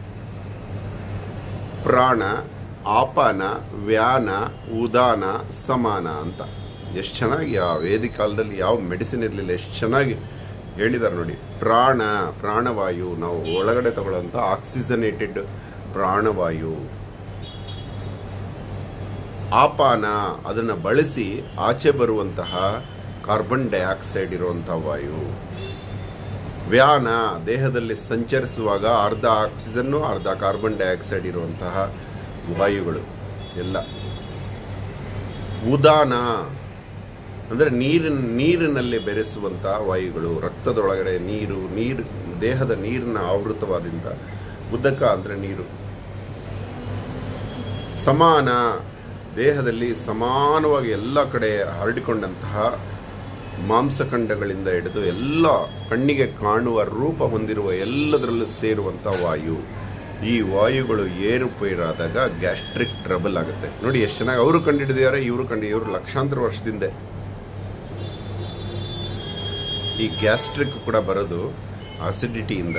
ಪ್ರಾಣ ಆಪಾನ ವ್ಯಾನ ಉದಾನ ಸಮಾನ ಅಂತ ಎಷ್ಟು ಚೆನ್ನಾಗಿ ಆ ವೇದಿ ಕಾಲದಲ್ಲಿ ಯಾವ ಮೆಡಿಸಿನ್ ಇರಲಿಲ್ಲ ಎಷ್ಟು ಚೆನ್ನಾಗಿ ಹೇಳಿದ್ದಾರೆ ನೋಡಿ ಪ್ರಾಣ ಪ್ರಾಣವಾಯು ನಾವು ಒಳಗಡೆ ತಗೊಳ್ಳೋಂಥ ಆಕ್ಸಿಜನೇಟೆಡ್ ಪ್ರಾಣವಾಯು ಆಪಾನ ಅದನ್ನು ಬಳಸಿ ಆಚೆ ಬರುವಂತಹ ಕಾರ್ಬನ್ ಡೈಆಕ್ಸೈಡ್ ಇರುವಂತಹ ವಾಯು ವ್ಯಾನ ದೇಹದಲ್ಲಿ ಸಂಚರಿಸುವಾಗ ಅರ್ಧ ಆಕ್ಸಿಜನ್ನು ಅರ್ಧ ಕಾರ್ಬನ್ ಡೈಆಕ್ಸೈಡ್ ಇರುವಂತಹ ವಾಯುಗಳು ಎಲ್ಲ ಉದಾನ ಅಂದರೆ ನೀರಿನ ನೀರಿನಲ್ಲಿ ಬೆರೆಸುವಂತಹ ವಾಯುಗಳು ರಕ್ತದೊಳಗಡೆ ನೀರು ನೀರು ದೇಹದ ನೀರಿನ ಆವೃತವಾದಿಂದ ಉದಕ ಅಂದರೆ ನೀರು ಸಮಾನ ದೇಹದಲ್ಲಿ ಸಮಾನವಾಗಿ ಎಲ್ಲ ಕಡೆ ಹರಡಿಕೊಂಡಂತಹ ಮಾಂಸಖಂಡಗಳಿಂದ ಹಿಡಿದು ಎಲ್ಲ ಕಣ್ಣಿಗೆ ಕಾಣುವ ರೂಪ ಹೊಂದಿರುವ ಎಲ್ಲದರಲ್ಲೂ ಸೇರುವಂಥ ವಾಯು ಈ ವಾಯುಗಳು ಏರುಪೇರಾದಾಗ ಗ್ಯಾಸ್ಟ್ರಿಕ್ ಟ್ರಬಲ್ ಆಗುತ್ತೆ ನೋಡಿ ಎಷ್ಟು ಚೆನ್ನಾಗಿ ಅವರು ಕಂಡುಹಿಡಿದಿದ್ದಾರೆ ಇವರು ಕಂಡು ಇವರು ಲಕ್ಷಾಂತರ ವರ್ಷದಿಂದ ಈ ಗ್ಯಾಸ್ಟ್ರಿಕ್ ಕೂಡ ಬರೋದು ಅಸಿಡಿಟಿಯಿಂದ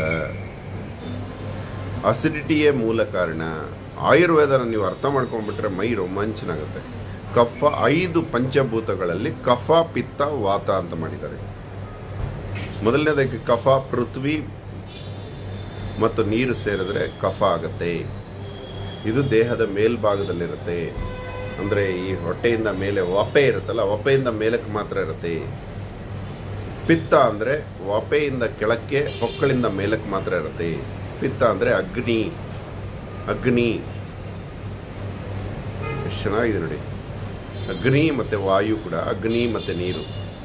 ಅಸಿಡಿಟಿಯೇ ಮೂಲ ಕಾರಣ ಆಯುರ್ವೇದನ ನೀವು ಅರ್ಥ ಮಾಡ್ಕೊಂಡ್ಬಿಟ್ರೆ ಮೈ ರೋಮಾಂಚನಾಗುತ್ತೆ ಕಫ ಐದು ಪಂಚಭೂತಗಳಲ್ಲಿ ಕಫ ಪಿತ್ತ ವಾತ ಅಂತ ಮಾಡಿದ್ದಾರೆ ಮೊದಲನೇದಕ್ಕೆ ಕಫ ಪೃಥ್ವಿ ಮತ್ತು ನೀರು ಸೇರಿದ್ರೆ ಕಫ ಆಗತ್ತೆ ಇದು ದೇಹದ ಮೇಲ್ಭಾಗದಲ್ಲಿರುತ್ತೆ ಅಂದರೆ ಈ ಹೊಟ್ಟೆಯಿಂದ ಮೇಲೆ ವಪೆ ಇರುತ್ತಲ್ಲ ವಪೆಯಿಂದ ಮೇಲಕ್ಕೆ ಮಾತ್ರ ಇರುತ್ತೆ ಪಿತ್ತ ಅಂದರೆ ವಪೆಯಿಂದ ಕೆಳಕ್ಕೆ ಹೊಕ್ಕಳಿಂದ ಮೇಲಕ್ಕೆ ಮಾತ್ರ ಇರುತ್ತೆ ಪಿತ್ತ ಅಂದರೆ ಅಗ್ನಿ ಅಗ್ನಿ ಎಷ್ಟು ಚೆನ್ನಾಗಿದೆ ನೋಡಿ ಅಗ್ನಿ ಮತ್ತು ವಾಯು ಕೂಡ ಅಗ್ನಿ ಮತ್ತು ನೀರು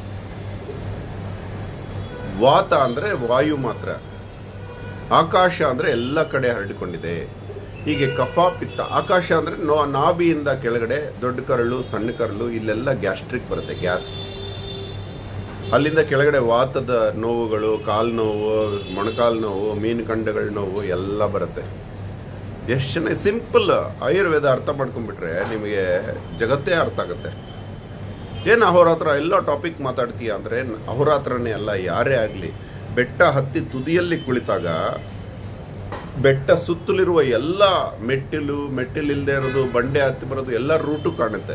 ವಾತ ಅಂದರೆ ವಾಯು ಮಾತ್ರ ಆಕಾಶ ಅಂದರೆ ಎಲ್ಲ ಕಡೆ ಹರಡಿಕೊಂಡಿದೆ ಹೀಗೆ ಕಫ ಪಿತ್ತ ಆಕಾಶ ಅಂದರೆ ನೋ ನಾಭಿಯಿಂದ ಕೆಳಗಡೆ ದೊಡ್ಡ ಕರಳು ಸಣ್ಣ ಕರಳು ಇಲ್ಲೆಲ್ಲ ಗ್ಯಾಸ್ಟ್ರಿಕ್ ಬರುತ್ತೆ ಗ್ಯಾಸ್ ಅಲ್ಲಿಂದ ಕೆಳಗಡೆ ವಾತದ ನೋವುಗಳು ಕಾಲು ನೋವು ಮೊಣಕಾಲು ನೋವು ಮೀನು ಕಂಡಗಳ ನೋವು ಎಲ್ಲ ಬರುತ್ತೆ ಎಷ್ಟು ಚೆನ್ನಾಗಿ ಸಿಂಪಲ್ ಆಯುರ್ವೇದ ಅರ್ಥ ಮಾಡ್ಕೊಂಡ್ಬಿಟ್ರೆ ನಿಮಗೆ ಜಗತ್ತೇ ಅರ್ಥ ಆಗುತ್ತೆ ಏನು ಅಹೋರಾತ್ರ ಎಲ್ಲ ಟಾಪಿಕ್ ಮಾತಾಡ್ತೀಯ ಅಂದರೆ ಅಹೋರಾತ್ರನೇ ಅಲ್ಲ ಯಾರೇ ಆಗಲಿ ಬೆಟ್ಟ ಹತ್ತಿ ತುದಿಯಲ್ಲಿ ಕುಳಿತಾಗ ಬೆಟ್ಟ ಸುತ್ತಲಿರುವ ಎಲ್ಲ ಮೆಟ್ಟಿಲು ಮೆಟ್ಟಿಲಿಲ್ಲದೆ ಇರೋದು ಬಂಡೆ ಹತ್ತಿ ಬರೋದು ಎಲ್ಲ ರೂಟು ಕಾಣುತ್ತೆ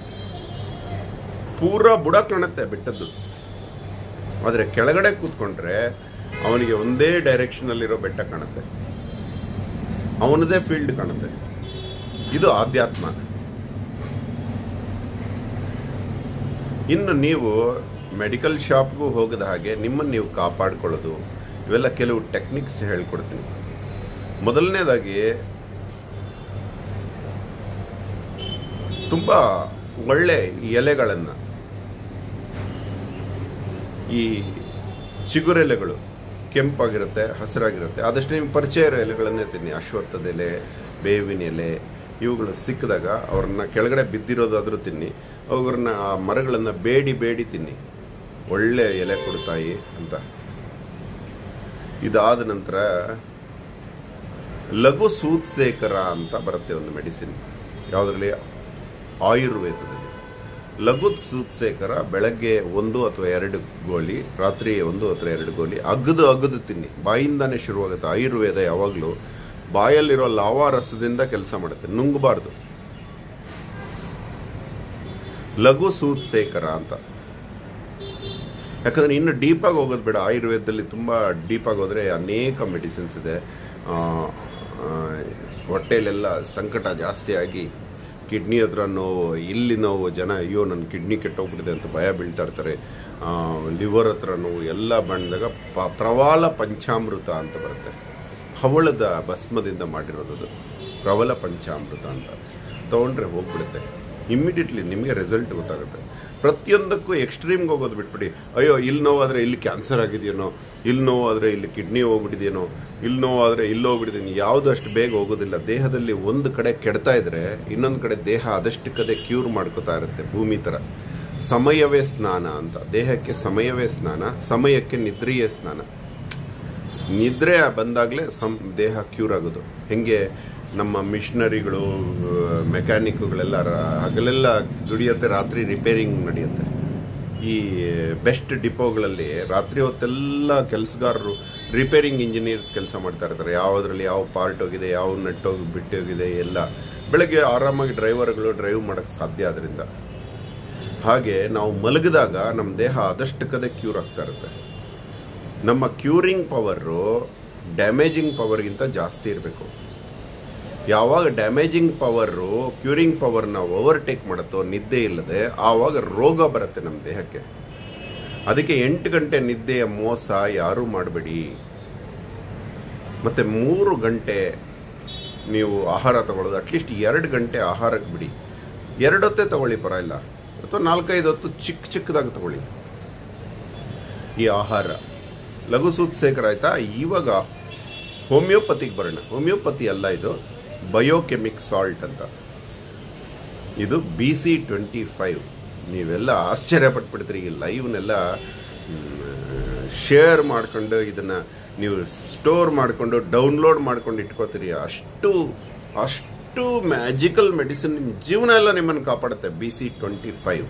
ಪೂರ ಬುಡ ಕಾಣುತ್ತೆ ಬೆಟ್ಟದ್ದು ಆದರೆ ಕೆಳಗಡೆ ಕೂತ್ಕೊಂಡ್ರೆ ಅವನಿಗೆ ಒಂದೇ ಡೈರೆಕ್ಷನಲ್ಲಿರೋ ಬೆಟ್ಟ ಕಾಣುತ್ತೆ ಅವನದೇ ಫೀಲ್ಡ್ ಕಾಣುತ್ತೆ ಇದು ಆಧ್ಯಾತ್ಮ ಇನ್ನು ನೀವು ಮೆಡಿಕಲ್ ಶಾಪ್ಗೂ ಹೋಗದ ಹಾಗೆ ನಿಮ್ಮನ್ನು ನೀವು ಕಾಪಾಡ್ಕೊಳ್ಳೋದು ಇವೆಲ್ಲ ಕೆಲವು ಟೆಕ್ನಿಕ್ಸ್ ಹೇಳ್ಕೊಡ್ತೀನಿ ಮೊದಲನೇದಾಗಿ ತುಂಬ ಒಳ್ಳೆ ಎಲೆಗಳನ್ನು ಈ ಚಿಗುರೆಲೆಗಳು ಕೆಂಪಾಗಿರುತ್ತೆ ಹಸಿರಾಗಿರುತ್ತೆ ಆದಷ್ಟು ನಿಮ್ಗೆ ಪರಿಚಯ ಇರೋ ಎಲೆಗಳನ್ನೇ ತಿನ್ನಿ ಅಶ್ವತ್ಥದ ಎಲೆ ಬೇವಿನ ಎಲೆ ಇವುಗಳು ಸಿಕ್ಕಿದಾಗ ಅವ್ರನ್ನ ಕೆಳಗಡೆ ಬಿದ್ದಿರೋದಾದರೂ ತಿನ್ನಿ ಅವ್ರನ್ನ ಆ ಮರಗಳನ್ನು ಬೇಡಿ ಬೇಡಿ ತಿನ್ನಿ ಒಳ್ಳೆ ಎಲೆ ಕೊಡ್ತಾಯಿ ಅಂತ ಇದಾದ ನಂತರ ಲಘು ಸೂತ್ಸೇಕರ ಅಂತ ಬರುತ್ತೆ ಒಂದು ಮೆಡಿಸಿನ್ ಯಾವುದರಲ್ಲಿ ಆಯುರ್ವೇದದಲ್ಲಿ ಲಘು ಸೂತ್ಸೇಕರ ಬೆಳಗ್ಗೆ ಒಂದು ಅಥವಾ ಎರಡು ಗೋಲಿ ರಾತ್ರಿ ಒಂದು ಅಥವಾ ಎರಡು ಗೋಲಿ ಅಗದು ಅಗದು ತಿನ್ನಿ ಬಾಯಿಂದಾನೇ ಶುರುವಾಗುತ್ತೆ ಆಯುರ್ವೇದ ಯಾವಾಗಲೂ ಬಾಯಲ್ಲಿರೋ ಲಾವಾ ರಸದಿಂದ ಕೆಲಸ ಮಾಡುತ್ತೆ ನುಂಗಬಾರ್ದು ಲಘು ಸೂತ್ಸೇಕರ ಅಂತ ಯಾಕಂದ್ರೆ ಇನ್ನು ಡೀಪಾಗಿ ಹೋಗೋದು ಬೇಡ ಆಯುರ್ವೇದದಲ್ಲಿ ತುಂಬ ಡೀಪಾಗಿ ಹೋದರೆ ಅನೇಕ ಮೆಡಿಸಿನ್ಸ್ ಇದೆ ಆ, ಆ, ಹೊಟ್ಟೆಲೆಲ್ಲ ಸಂಕಟ ಜಾಸ್ತಿ ಆಗಿ ಕಿಡ್ನಿ ಹತ್ರ ನೋವು ಇಲ್ಲಿ ನೋವು ಜನ ಅಯ್ಯೋ ನನ್ನ ಕಿಡ್ನಿ ಕೆಟ್ಟೋಗ್ಬಿಟ್ಟಿದೆ ಅಂತ ಭಯ ಬೀಳ್ತಾ ಇರ್ತಾರೆ ಲಿವರ್ ಹತ್ರ ನೋವು ಎಲ್ಲ ಬಂದಾಗ ಪ ಪ್ರವಾಲ ಪಂಚಾಮೃತ ಅಂತ ಬರುತ್ತೆ ಹವಳದ ಭಸ್ಮದಿಂದ ಮಾಡಿರೋದು ಅದು ಪ್ರವಲ ಪಂಚಾಮೃತ ಅಂತ ತೊಗೊಂಡ್ರೆ ಹೋಗ್ಬಿಡುತ್ತೆ ಇಮ್ಮಿಡಿಯೇಟ್ಲಿ ನಿಮಗೆ ರಿಸಲ್ಟ್ ಗೊತ್ತಾಗುತ್ತೆ ಪ್ರತಿಯೊಂದಕ್ಕೂ ಎಕ್ಸ್ಟ್ರೀಮ್ಗೆ ಹೋಗೋದು ಬಿಟ್ಬಿಡಿ ಅಯ್ಯೋ ಇಲ್ಲಿ ನೋವಾದರೆ ಇಲ್ಲಿ ಕ್ಯಾನ್ಸರ್ ಆಗಿದೆಯೇನೋ ಇಲ್ಲಿ ನೋವಾದರೆ ಇಲ್ಲಿ ಕಿಡ್ನಿ ಹೋಗ್ಬಿಟ್ಟಿದೆಯೇನೋ ಇಲ್ಲಿ ನೋವಾದರೆ ಇಲ್ಲಿ ಹೋಗ್ಬಿಟ್ಟಿದ್ದೀನಿ ಯಾವುದು ಅಷ್ಟು ಬೇಗ ಹೋಗೋದಿಲ್ಲ ದೇಹದಲ್ಲಿ ಒಂದು ಕಡೆ ಕೆಡ್ತಾ ಇದ್ರೆ ಇನ್ನೊಂದು ಕಡೆ ದೇಹ ಅದಷ್ಟಕ್ಕದೇ ಕ್ಯೂರ್ ಮಾಡ್ಕೋತಾ ಇರುತ್ತೆ ಭೂಮಿ ಥರ ಸಮಯವೇ ಸ್ನಾನ ಅಂತ ದೇಹಕ್ಕೆ ಸಮಯವೇ ಸ್ನಾನ ಸಮಯಕ್ಕೆ ನಿದ್ರೆಯೇ ಸ್ನಾನ ನಿದ್ರೆ ಬಂದಾಗಲೇ ಸಂ ದೇಹ ಕ್ಯೂರ್ ಆಗೋದು ಹೆಂಗೆ ನಮ್ಮ ಮಿಷನರಿಗಳು ಮೆಕ್ಯಾನಿಕ್ಗಳೆಲ್ಲ ಹಗಲೆಲ್ಲ ದುಡಿಯುತ್ತೆ ರಾತ್ರಿ ರಿಪೇರಿಂಗ್ ನಡೆಯುತ್ತೆ ಈ ಬೆಸ್ಟ್ ಡಿಪೋಗಳಲ್ಲಿ ರಾತ್ರಿ ಹೊತ್ತೆಲ್ಲ ಕೆಲಸಗಾರರು ರಿಪೇರಿಂಗ್ ಇಂಜಿನಿಯರ್ಸ್ ಕೆಲಸ ಮಾಡ್ತಾ ಇರ್ತಾರೆ ಯಾವುದ್ರಲ್ಲಿ ಯಾವ ಪಾರ್ಟ್ ಹೋಗಿದೆ ಯಾವ ನೆಟ್ಟೋಗಿ ಬಿಟ್ಟೋಗಿದೆ ಎಲ್ಲ ಬೆಳಗ್ಗೆ ಆರಾಮಾಗಿ ಡ್ರೈವರ್ಗಳು ಡ್ರೈವ್ ಮಾಡೋಕ್ಕೆ ಸಾಧ್ಯ ಅದರಿಂದ ಹಾಗೆ ನಾವು ಮಲಗಿದಾಗ ನಮ್ಮ ದೇಹ ಅದಷ್ಟಕ್ಕದೇ ಕ್ಯೂರ್ ಆಗ್ತಾ ಇರುತ್ತೆ ನಮ್ಮ ಕ್ಯೂರಿಂಗ್ ಪವರು ಡ್ಯಾಮೇಜಿಂಗ್ ಪವರ್ಗಿಂತ ಜಾಸ್ತಿ ಇರಬೇಕು ಯಾವಾಗ ಡ್ಯಾಮೇಜಿಂಗ್ ಪವರು ಕ್ಯೂರಿಂಗ್ ಪವರ್ನ ಓವರ್ಟೇಕ್ ಮಾಡುತ್ತೋ ನಿದ್ದೆ ಇಲ್ಲದೆ ಆವಾಗ ರೋಗ ಬರುತ್ತೆ ನಮ್ಮ ದೇಹಕ್ಕೆ ಅದಕ್ಕೆ ಎಂಟು ಗಂಟೆ ನಿದ್ದೆಯ ಮೋಸ ಯಾರೂ ಮಾಡಬೇಡಿ ಮತ್ತೆ ಮೂರು ಗಂಟೆ ನೀವು ಆಹಾರ ತಗೊಳ್ಳೋದು ಅಟ್ಲೀಸ್ಟ್ ಎರಡು ಗಂಟೆ ಆಹಾರಕ್ಕೆ ಬಿಡಿ ಎರಡೊತ್ತೇ ತಗೊಳ್ಳಿ ಪರವಾಗಿಲ್ಲ ಅಥವಾ ನಾಲ್ಕೈದು ಹೊತ್ತು ಚಿಕ್ಕ ಚಿಕ್ಕದಾಗಿ ತಗೊಳ್ಳಿ ಈ ಆಹಾರ ಲಘು ಸೂತ್ಸೇಕರ ಆಯ್ತಾ ಇವಾಗ ಹೋಮಿಯೋಪತಿಗೆ ಬರೋಣ ಹೋಮಿಯೋಪತಿ ಅಲ್ಲ ಇದು ಬಯೋಕೆಮಿಕ್ ಸಾಲ್ಟ್ ಅಂತ ಇದು ಬಿ ಸಿ ಟ್ವೆಂಟಿ ಫೈವ್ ನೀವೆಲ್ಲ ಆಶ್ಚರ್ಯ ಪಟ್ಬಿಡ್ತೀರಿ ಈ ಲೈವ್ನೆಲ್ಲ ಶೇರ್ ಮಾಡ್ಕೊಂಡು ಇದನ್ನ ನೀವು ಸ್ಟೋರ್ ಮಾಡಿಕೊಂಡು ಡೌನ್ಲೋಡ್ ಮಾಡ್ಕೊಂಡು ಇಟ್ಕೋತೀರಿ ಅಷ್ಟು ಅಷ್ಟು ಮ್ಯಾಜಿಕಲ್ ಮೆಡಿಸಿನ್ ನಿಮ್ಮ ಜೀವನ ಎಲ್ಲ ನಿಮ್ಮನ್ನು ಕಾಪಾಡುತ್ತೆ B C twenty five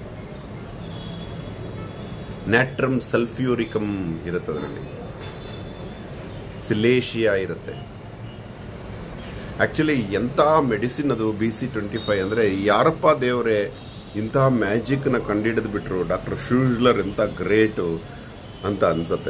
natrum sulphuricum ಇರುತ್ತೆ ಅದರಲ್ಲಿ ಸಿಲೇಶಿಯಾ ಇರುತ್ತೆ ಆಕ್ಚುಲಿ ಎಂಥ ಮೆಡಿಸಿನ್ ಅದು ಬಿ ಸಿ ಟ್ವೆಂಟಿ ಫೈವ್ ಅಂದರೆ ಯಾರಪ್ಪ ದೇವರೇ ಇಂತಹ ಮ್ಯಾಜಿಕ್ನ ಕಂಡುಹಿಡಿದು ಬಿಟ್ರು ಡಾಕ್ಟರ್ ಶೂಜ್ಲರ್ ಎಂಥ ಗ್ರೇಟು ಅಂತ ಅನ್ಸತ್ತೆ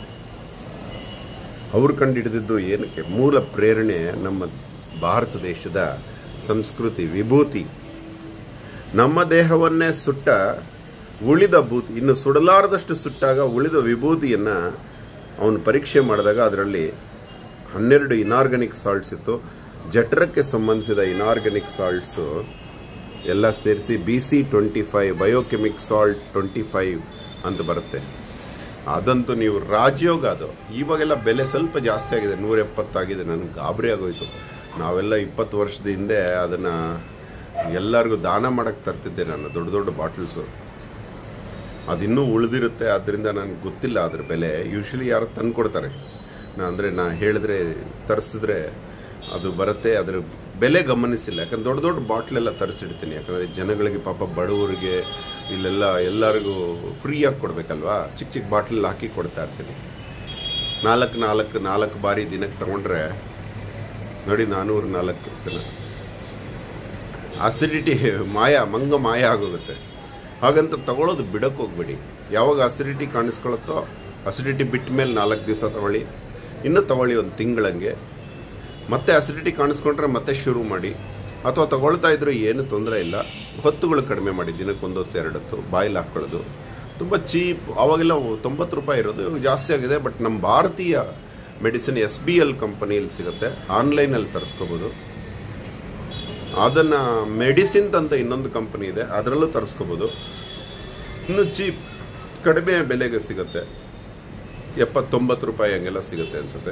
ಅವ್ರು ಕಂಡುಹಿಡಿದಿದ್ದು ಏನಕ್ಕೆ ಮೂಲ ಪ್ರೇರಣೆ ನಮ್ಮ ಭಾರತ ದೇಶದ ಸಂಸ್ಕೃತಿ ವಿಭೂತಿ ನಮ್ಮ ದೇಹವನ್ನೇ ಸುಟ್ಟ ಉಳಿದ ಭೂತಿ ಇನ್ನು ಸುಡಲಾರದಷ್ಟು ಸುಟ್ಟಾಗ ಉಳಿದ ವಿಭೂತಿಯನ್ನ ಅವನು ಪರೀಕ್ಷೆ ಮಾಡಿದಾಗ ಅದರಲ್ಲಿ ಹನ್ನೆರಡು ಇನಾರ್ಗಾನಿಕ್ ಸಾಲ್ಟ್ಸ್ ಇತ್ತು ಜಠರಕ್ಕೆ ಸಂಬಂಧಿಸಿದ ಇನಾರ್ಗಾನಿಕ್ ಸಾಲ್ಟ್ಸು ಎಲ್ಲ ಸೇರಿಸಿ B C twenty five biochemic salt twenty five ಅಂತ ಬರುತ್ತೆ ಅದಂತೂ ನೀವು ರಾಜಯೋಗ ಅದು ಇವಾಗೆಲ್ಲ ಬೆಲೆ ಸ್ವಲ್ಪ ಜಾಸ್ತಿ ಆಗಿದೆ ನೂರ ಎಪ್ಪತ್ತಾಗಿದೆ ನನಗೆ ಗಾಬರಿ ಆಗೋಯ್ತು ನಾವೆಲ್ಲ ಇಪ್ಪತ್ತು ವರ್ಷದ ಹಿಂದೆ ಅದನ್ನು ಎಲ್ಲರಿಗೂ ದಾನ ಮಾಡಕ್ಕೆ ತರ್ತಿದ್ದೆ ನಾನು ದೊಡ್ಡ ದೊಡ್ಡ ಬಾಟ್ಲ್ಸು ಅದಿನ್ನೂ ಉಳಿದಿರುತ್ತೆ ಆದ್ದರಿಂದ ನನಗೆ ಗೊತ್ತಿಲ್ಲ ಅದ್ರ ಬೆಲೆ ಯೂಶ್ವಲಿ ಯಾರು ತಂದು ಕೊಡ್ತಾರೆ ನಾ ಅಂದರೆ ನಾ ಹೇಳಿದ್ರೆ ತರಿಸಿದ್ರೆ ಅದು ಬರುತ್ತೆ ಅದ್ರ ಬೆಲೆ ಗಮನಿಸಿಲ್ಲ ಯಾಕಂದ್ರೆ ದೊಡ್ಡ ದೊಡ್ಡ ಬಾಟ್ಲೆಲ್ಲ ತರಿಸಿಡ್ತೀನಿ ಯಾಕಂದರೆ ಜನಗಳಿಗೆ ಪಾಪ ಬಡವರಿಗೆ ಇಲ್ಲೆಲ್ಲ ಎಲ್ಲರಿಗೂ ಫ್ರೀಯಾಗಿ ಕೊಡಬೇಕಲ್ವಾ ಚಿಕ್ಕ ಚಿಕ್ಕ ಬಾಟ್ಲಲ್ಲಿ ಹಾಕಿ ಕೊಡ್ತಾ ಇರ್ತೀನಿ ನಾಲ್ಕು ನಾಲ್ಕು ನಾಲ್ಕು ಬಾರಿ ದಿನಕ್ಕೆ ತಗೊಂಡ್ರೆ ನೋಡಿ ನಾನ್ನೂರು ನಾಲ್ಕು ಜನ ಅಸಿಡಿಟಿ ಮಾಯ ಮಂಗ ಮಾಯ ಆಗೋಗುತ್ತೆ ಹಾಗಂತ ತಗೊಳ್ಳೋದು ಬಿಡಕ್ಕೆ ಹೋಗ್ಬೇಡಿ ಯಾವಾಗ ಅಸಿಡಿಟಿ ಕಾಣಿಸ್ಕೊಳತ್ತೋ ಅಸಿಡಿಟಿ ಬಿಟ್ಟ ಮೇಲೆ ನಾಲ್ಕು ದಿವಸ ತಗೊಳ್ಳಿ ಇನ್ನೂ ತಗೊಳ್ಳಿ ಒಂದು ತಿಂಗಳಂಗೆ ಮತ್ತೆ ಅಸಿಡಿಟಿ ಕಾಣಿಸ್ಕೊಂಡ್ರೆ ಮತ್ತೆ ಶುರು ಮಾಡಿ ಅಥವಾ ತಗೊಳ್ತಾ ಇದ್ರೂ ಏನು ತೊಂದರೆ ಇಲ್ಲ ಹೊತ್ತುಗಳು ಕಡಿಮೆ ಮಾಡಿ ದಿನಕ್ಕೆ ಒಂದು ಹೊತ್ತು ಎರಡು ಹೊತ್ತು ಬಾಯಲ್ಲಿ ಹಾಕ್ಕೊಳ್ಳೋದು ತುಂಬ ಚೀಪ್ ಅವಾಗೆಲ್ಲ ತೊಂಬತ್ತು ರೂಪಾಯಿ ಇರೋದು ಇವಾಗ ಜಾಸ್ತಿ ಆಗಿದೆ ಬಟ್ ನಮ್ಮ ಭಾರತೀಯ ಮೆಡಿಸಿನ್ ಎಸ್ ಬಿ ಎಲ್ ಕಂಪನಿಯಲ್ಲಿ ಸಿಗುತ್ತೆ ಆನ್ಲೈನಲ್ಲಿ ತರಿಸ್ಕೋಬೋದು ಅದನ್ನು ಮೆಡಿಸಿನ್ ಅಂತ ಇನ್ನೊಂದು ಕಂಪನಿ ಇದೆ ಅದರಲ್ಲೂ ತರಿಸ್ಕೋಬೋದು ಇನ್ನು ಚೀಪ್ ಕಡಿಮೆ ಬೆಲೆಗೆ ಸಿಗುತ್ತೆ ಎಪ್ಪತ್ತೊಂಬತ್ತು ರೂಪಾಯಿ ಹಂಗೆಲ್ಲ ಸಿಗುತ್ತೆ ಅನ್ಸುತ್ತೆ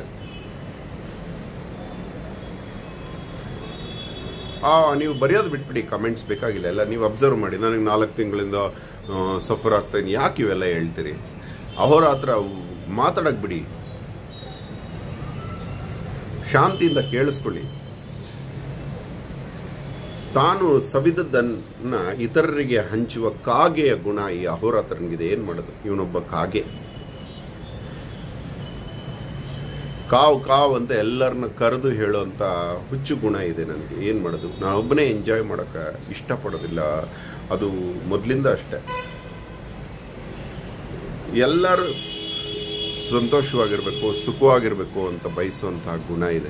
ಆ ನೀವು ಬರೆಯೋದು ಬಿಟ್ಬಿಡಿ ಕಮೆಂಟ್ಸ್ ಬೇಕಾಗಿಲ್ಲ ಎಲ್ಲ ನೀವು ಅಬ್ಸರ್ವ್ ಮಾಡಿ ನನಗೆ ನಾಲ್ಕು ತಿಂಗಳಿಂದ ಸಫರ್ ಆಗ್ತಾ ಇದ್ದೀನಿ ಯಾಕೆ ಇವೆಲ್ಲ ಹೇಳ್ತೀರಿ ಅವರ ಹತ್ರ ಮಾತಾಡಕ್ ಬಿಡಿ ಶಾಂತಿಯಿಂದ ಕೇಳಿಸ್ಕೊಳ್ಳಿ ತಾನು ಸವಿದದ್ದನ್ನ ಇತರರಿಗೆ ಹಂಚುವ ಕಾಗೆಯ ಗುಣ ಈ ಅಹೋರಾತ್ರನಿಗಿದೆ ಏನು ಮಾಡೋದು ಇವನೊಬ್ಬ ಕಾಗೆ ಕಾವು ಕಾವು ಅಂತ ಎಲ್ಲರನ್ನ ಕರೆದು ಹೇಳೋಂಥ ಹುಚ್ಚು ಗುಣ ಇದೆ ನನಗೆ ಏನು ಮಾಡೋದು ನಾನು ಒಬ್ಬನೇ ಎಂಜಾಯ್ ಮಾಡೋಕ್ಕೆ ಇಷ್ಟಪಡೋದಿಲ್ಲ ಅದು ಮೊದಲಿಂದ ಅಷ್ಟೆ ಎಲ್ಲರೂ ಸಂತೋಷವಾಗಿರಬೇಕು ಸುಖವಾಗಿರಬೇಕು ಅಂತ ಬಯಸುವಂತಹ ಗುಣ ಇದೆ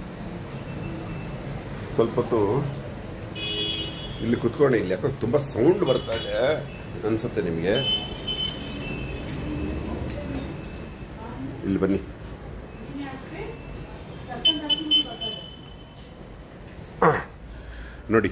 ಸ್ವಲ್ಪ ಹೊತ್ತು ಇಲ್ಲಿ ಕುತ್ಕೊಂಡು ಇಲ್ಲಿ ಯಾಕೋ ತುಂಬ ಸೌಂಡ್ ಬರ್ತಾ ಇದೆ ಅನ್ಸುತ್ತೆ ನಿಮಗೆ ಇಲ್ಲಿ ಬನ್ನಿ ನೋಡಿ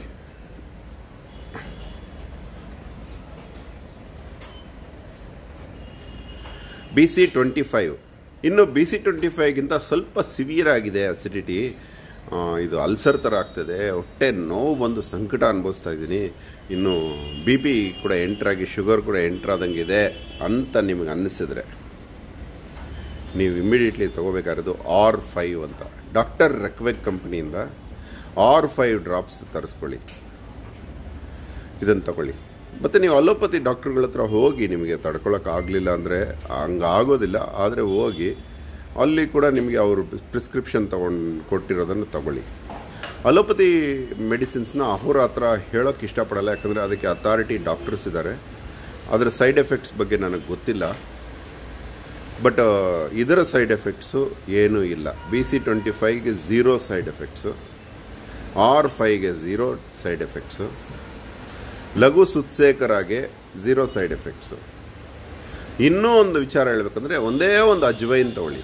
ಬಿ ಸಿ ಟ್ವೆಂಟಿ ಫೈವ್ ಇನ್ನು ಬಿ ಸಿ ಟ್ವೆಂಟಿ ಫೈವ್ಗಿಂತ ಸ್ವಲ್ಪ ಸಿವಿಯರ್ ಆಗಿದೆ ಅಸಿಡಿಟಿ ಇದು ಅಲ್ಸರ್ ಥರ ಆಗ್ತದೆ ಹೊಟ್ಟೆ ನೋವು ಬಂದು ಸಂಕಟ ಅನುಭವಿಸ್ತಾ ಇದ್ದೀನಿ ಇನ್ನು ಬಿ ಪಿ ಕೂಡ ಎಂಟ್ರಾಗಿ ಶುಗರ್ ಕೂಡ ಎಂಟ್ರಾದಂಗಿದೆ ಅಂತ ನಿಮಗೆ ಅನ್ನಿಸಿದ್ರೆ ನೀವು ಇಮಿಡಿಯೇಟ್ಲಿ ತೊಗೋಬೇಕಾಗಿರೋದು ಆರ್ ಫೈವ್ ಅಂತ ಡಾಕ್ಟರ್ ರೆಕ್ವೆಕ್ ಕಂಪ್ನಿಯಿಂದ ಆರ್ ಫೈವ್ ಡ್ರಾಪ್ಸ್ ತರಿಸ್ಕೊಳ್ಳಿ ಇದನ್ನು ತಗೊಳ್ಳಿ ಮತ್ತು ನೀವು ಅಲೋಪತಿ ಡಾಕ್ಟ್ರುಗಳ ಹತ್ರ ಹೋಗಿ ನಿಮಗೆ ತಡ್ಕೊಳಕ್ಕೆ ಆಗಲಿಲ್ಲ ಅಂದರೆ ಹಂಗೆ ಆಗೋದಿಲ್ಲ ಆದರೆ ಹೋಗಿ ಅಲ್ಲಿ ಕೂಡ ನಿಮಗೆ ಅವರು ಪ್ರಿಸ್ಕ್ರಿಪ್ಷನ್ ತೊಗೊಂಡು ಕೊಟ್ಟಿರೋದನ್ನು ತಗೊಳ್ಳಿ ಅಲೋಪತಿ ಮೆಡಿಸಿನ್ಸ್ನ ಅಹೋರಾತ್ರ ಹೇಳೋಕ್ಕೆ ಇಷ್ಟಪಡಲ್ಲ ಯಾಕಂದರೆ ಅದಕ್ಕೆ ಅಥಾರಿಟಿ ಡಾಕ್ಟರ್ಸ್ ಇದ್ದಾರೆ ಅದರ ಸೈಡ್ ಎಫೆಕ್ಟ್ಸ್ ಬಗ್ಗೆ ನನಗೆ ಗೊತ್ತಿಲ್ಲ ಬಟ್ ಇದರ ಸೈಡ್ ಎಫೆಕ್ಟ್ಸು ಏನೂ ಇಲ್ಲ ಬಿ ಸಿ ಟ್ವೆಂಟಿ ಫೈವ್ಗೆ ಝೀರೋ ಸೈಡ್ ಎಫೆಕ್ಟ್ಸು ಆರ್ ಫೈವ್ಗೆ ಝೀರೋ ಸೈಡ್ ಎಫೆಕ್ಟ್ಸು ಲಘು ಸುತ್ಸೇಕರಾಗೆ ಝೀರೋ ಸೈಡ್ ಎಫೆಕ್ಟ್ಸು ಇನ್ನೂ ಒಂದು ವಿಚಾರ ಹೇಳ್ಬೇಕಂದ್ರೆ ಒಂದೇ ಒಂದು ಅಜ್ವೈನ್ ತಗೊಳ್ಳಿ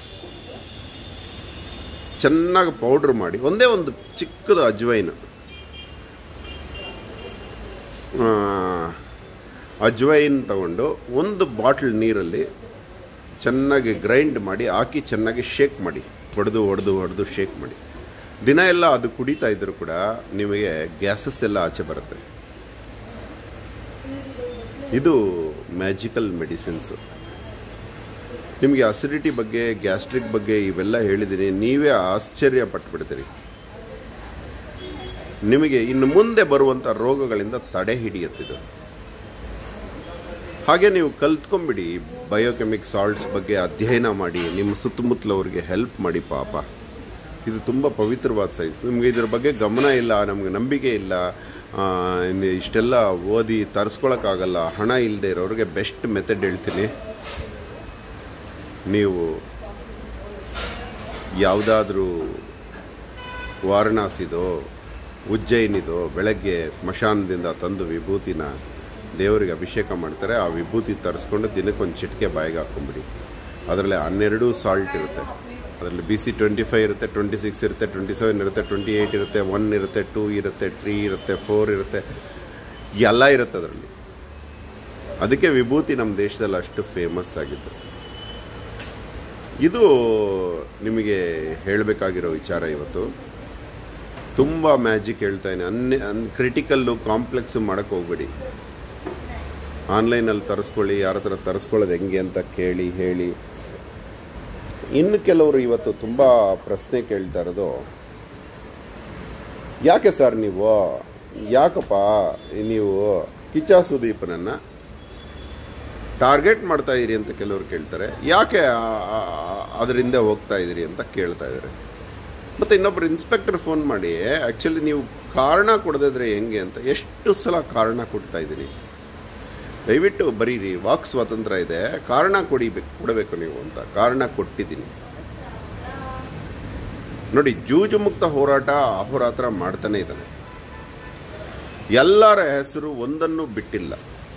ಚೆನ್ನಾಗಿ ಪೌಡ್ರ್ ಮಾಡಿ ಒಂದೇ ಒಂದು ಚಿಕ್ಕದು ಅಜ್ವೈನ್ ಅಜ್ವೈನ್ ತಗೊಂಡು ಒಂದು ಬಾಟ್ಲ್ ನೀರಲ್ಲಿ ಚೆನ್ನಾಗಿ ಗ್ರೈಂಡ್ ಮಾಡಿ ಹಾಕಿ ಚೆನ್ನಾಗಿ ಶೇಕ್ ಮಾಡಿ ಹೊಡೆದು ಹೊಡೆದು ಹೊಡೆದು ಶೇಕ್ ಮಾಡಿ ದಿನ ಎಲ್ಲ ಅದು ಕುಡಿತಾ ಇದ್ದರೂ ಕೂಡ ನಿಮಗೆ ಗ್ಯಾಸಸ್ ಎಲ್ಲ ಆಚೆ ಬರುತ್ತೆ ಇದು ಮ್ಯಾಜಿಕಲ್ ಮೆಡಿಸಿನ್ಸು ನಿಮಗೆ ಅಸಿಡಿಟಿ ಬಗ್ಗೆ ಗ್ಯಾಸ್ಟ್ರಿಕ್ ಬಗ್ಗೆ ಇವೆಲ್ಲ ಹೇಳಿದ್ದೀನಿ ನೀವೇ ಆಶ್ಚರ್ಯ ಪಟ್ಬಿಡ್ತೀರಿ ನಿಮಗೆ ಇನ್ನು ಮುಂದೆ ಬರುವಂಥ ರೋಗಗಳಿಂದ ತಡೆ ಹಿಡಿಯುತ್ತಿದ್ದು ಹಾಗೆ ನೀವು ಕಲ್ತ್ಕೊಂಬಿಡಿ ಬಯೋಕೆಮಿಕ್ ಸಾಲ್ಟ್ಸ್ ಬಗ್ಗೆ ಅಧ್ಯಯನ ಮಾಡಿ ನಿಮ್ಮ ಸುತ್ತಮುತ್ತಲವ್ರಿಗೆ ಹೆಲ್ಪ್ ಮಾಡಿ ಪಾಪ ಇದು ತುಂಬ ಪವಿತ್ರವಾದ ಸೈನ್ಸ್ ನಿಮಗೆ ಇದ್ರ ಬಗ್ಗೆ ಗಮನ ಇಲ್ಲ ನಮಗೆ ನಂಬಿಕೆ ಇಲ್ಲ ಆ, ಇನ್ನು ಇಷ್ಟೆಲ್ಲ ಓದಿ ತರಿಸ್ಕೊಳಕ್ಕಾಗಲ್ಲ ಹಣ ಇಲ್ಲದೆ ಇರೋರಿಗೆ ಬೆಸ್ಟ್ ಮೆಥಡ್ ಹೇಳ್ತೀನಿ ನೀವು ಯಾವುದಾದ್ರೂ ವಾರಣಾಸಿದೋ ಉಜ್ಜಯಿನಿದೋ ಬೆಳಗ್ಗೆ ಸ್ಮಶಾನದಿಂದ ತಂದು ವಿಭೂತಿನ ದೇವರಿಗೆ ಅಭಿಷೇಕ ಮಾಡ್ತಾರೆ ಆ ವಿಭೂತಿ ತರಿಸ್ಕೊಂಡು ದಿನಕ್ಕೊಂದು ಚಿಟಿಕೆ ಬಾಯಿಗೆ ಹಾಕ್ಕೊಂಬಿಡಿ ಅದರಲ್ಲಿ ಹನ್ನೆರಡು ಸಾಲ್ಟ್ ಇರುತ್ತೆ ಅದರಲ್ಲಿ ಬಿ ಸಿ ಟ್ವೆಂಟಿ ಫೈವ್ ಇರುತ್ತೆ ಟ್ವೆಂಟಿ ಸಿಕ್ಸ್ ಇರುತ್ತೆ ಟ್ವೆಂಟಿ ಸೆವೆನ್ ಇರುತ್ತೆ ಟ್ವೆಂಟಿ ಏಯ್ಟ್ ಇರುತ್ತೆ ಒನ್ ಇರುತ್ತೆ ಟೂ ಇರುತ್ತೆ ತ್ರೀ ಇರುತ್ತೆ ಫೋರ್ ಇರುತ್ತೆ ಎಲ್ಲ ಇರುತ್ತೆ ಅದರಲ್ಲಿ ಅದಕ್ಕೆ ವಿಭೂತಿ ನಮ್ಮ ದೇಶದಲ್ಲಿ ಅಷ್ಟು ಫೇಮಸ್ ಆಗಿತ್ತು ಇದು ನಿಮಗೆ ಹೇಳಬೇಕಾಗಿರೋ ವಿಚಾರ ಇವತ್ತು ತುಂಬ ಮ್ಯಾಜಿಕ್ ಹೇಳ್ತಾ ಇದ್ದೀನಿ ಅನ್ ಅನ್ ಕ್ರಿಟಿಕಲ್ಲು ಕಾಂಪ್ಲೆಕ್ಸು ಮಾಡೋಕ್ಕೆ ಹೋಗ್ಬೇಡಿ ಆನ್ಲೈನಲ್ಲಿ ತರಿಸ್ಕೊಳ್ಳಿ ಯಾರ ಹತ್ರ ತರಿಸ್ಕೊಳ್ಳೋದು ಹೆಂಗೆ ಅಂತ ಕೇಳಿ ಹೇಳಿ ಇನ್ನು ಕೆಲವರು ಇವತ್ತು ತುಂಬ ಪ್ರಶ್ನೆ ಕೇಳ್ತಾ ಇರೋದು ಯಾಕೆ ಸರ್ ನೀವು ಯಾಕಪ್ಪ ನೀವು ಕಿಚ್ಚ ಸುದೀಪನನ್ನು ಟಾರ್ಗೆಟ್ ಮಾಡ್ತಾ ಇದ್ದೀರಿ ಅಂತ ಕೆಲವರು ಕೇಳ್ತಾರೆ ಯಾಕೆ ಆ- ಆ- ಅದರಿಂದ ಹೋಗ್ತಾ ಇದ್ದೀರಿ ಅಂತ ಕೇಳ್ತಾ ಇದ್ದಾರೆ ಮತ್ತು ಇನ್ನೊಬ್ರು ಇನ್ಸ್ಪೆಕ್ಟರ್ ಫೋನ್ ಮಾಡಿ ಆ್ಯಕ್ಚುಲಿ ನೀವು ಕಾರಣ ಕೊಡದಿದ್ರೆ ಹೆಂಗೆ ಅಂತ ಎಷ್ಟು ಸಲ ಕಾರಣ ಕೊಡ್ತಾ ಇದ್ದೀರಿ ದಯವಿಟ್ಟು ಬರೀರಿ ವಾಕ್ ಸ್ವಾತಂತ್ರ್ಯ ಇದೆ ಕಾರಣ ಕೊಡಿಬೇಕು ಕೊಡಬೇಕು ನೀವು ಅಂತ ಕಾರಣ ಕೊಟ್ಟಿದ್ದೀನಿ ನೋಡಿ ಜೂಜು ಮುಕ್ತ ಹೋರಾಟ ಅಹೋರಾತ್ರ ಮಾಡ್ತಾನೆ ಇದ್ದಾನೆ ಎಲ್ಲರ ಹೆಸರು ಒಂದನ್ನು ಬಿಟ್ಟಿಲ್ಲ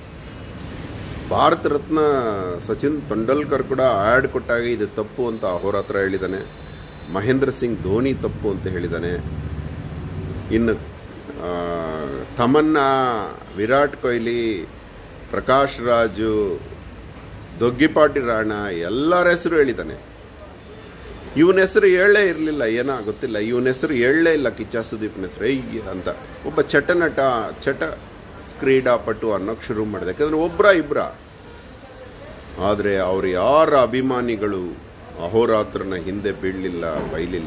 ಭಾರತ ರತ್ನ ಸಚಿನ್ ತೆಂಡೂಲ್ಕರ್ ಕೂಡ ಆ್ಯಡ್ ಕೊಟ್ಟಾಗ ಇದು ತಪ್ಪು ಅಂತ ಅಹೋರಾತ್ರ ಹೇಳಿದ್ದಾನೆ ಮಹೇಂದ್ರ ಸಿಂಗ್ ಧೋನಿ ತಪ್ಪು ಅಂತ ಹೇಳಿದ್ದಾನೆ ಇನ್ನು ಆ, ತಮನ್ನಾ ವಿರಾಟ್ ಕೊಹ್ಲಿ ಪ್ರಕಾಶ್ ರಾಜು ದೊಗ್ಗಿಪಾಟಿ ರಾಣ ಎಲ್ಲರ ಹೆಸರು ಹೇಳಿದ್ದಾನೆ ಇವನ ಹೆಸರು ಹೇಳೇ ಇರಲಿಲ್ಲ ಏನೋ ಗೊತ್ತಿಲ್ಲ ಇವನ ಹೆಸರು ಹೇಳಲೇ ಇಲ್ಲ ಕಿಚ್ಚ ಸುದೀಪ್ನ ಹೆಸರು ಐ ಅಂತ ಒಬ್ಬ ಚಟನಟ ಚಟ ಕ್ರೀಡಾಪಟು ಅನ್ನೋಕೆ ಶುರು ಮಾಡಿದೆ ಯಾಕಂದ್ರೆ ಒಬ್ಬರ ಇಬ್ಬರ ಆದರೆ ಅವ್ರು ಯಾರ ಅಭಿಮಾನಿಗಳು ಅಹೋರಾತ್ರನ ಹಿಂದೆ ಬೀಳಲಿಲ್ಲ ಬೈಲಿಲ್ಲ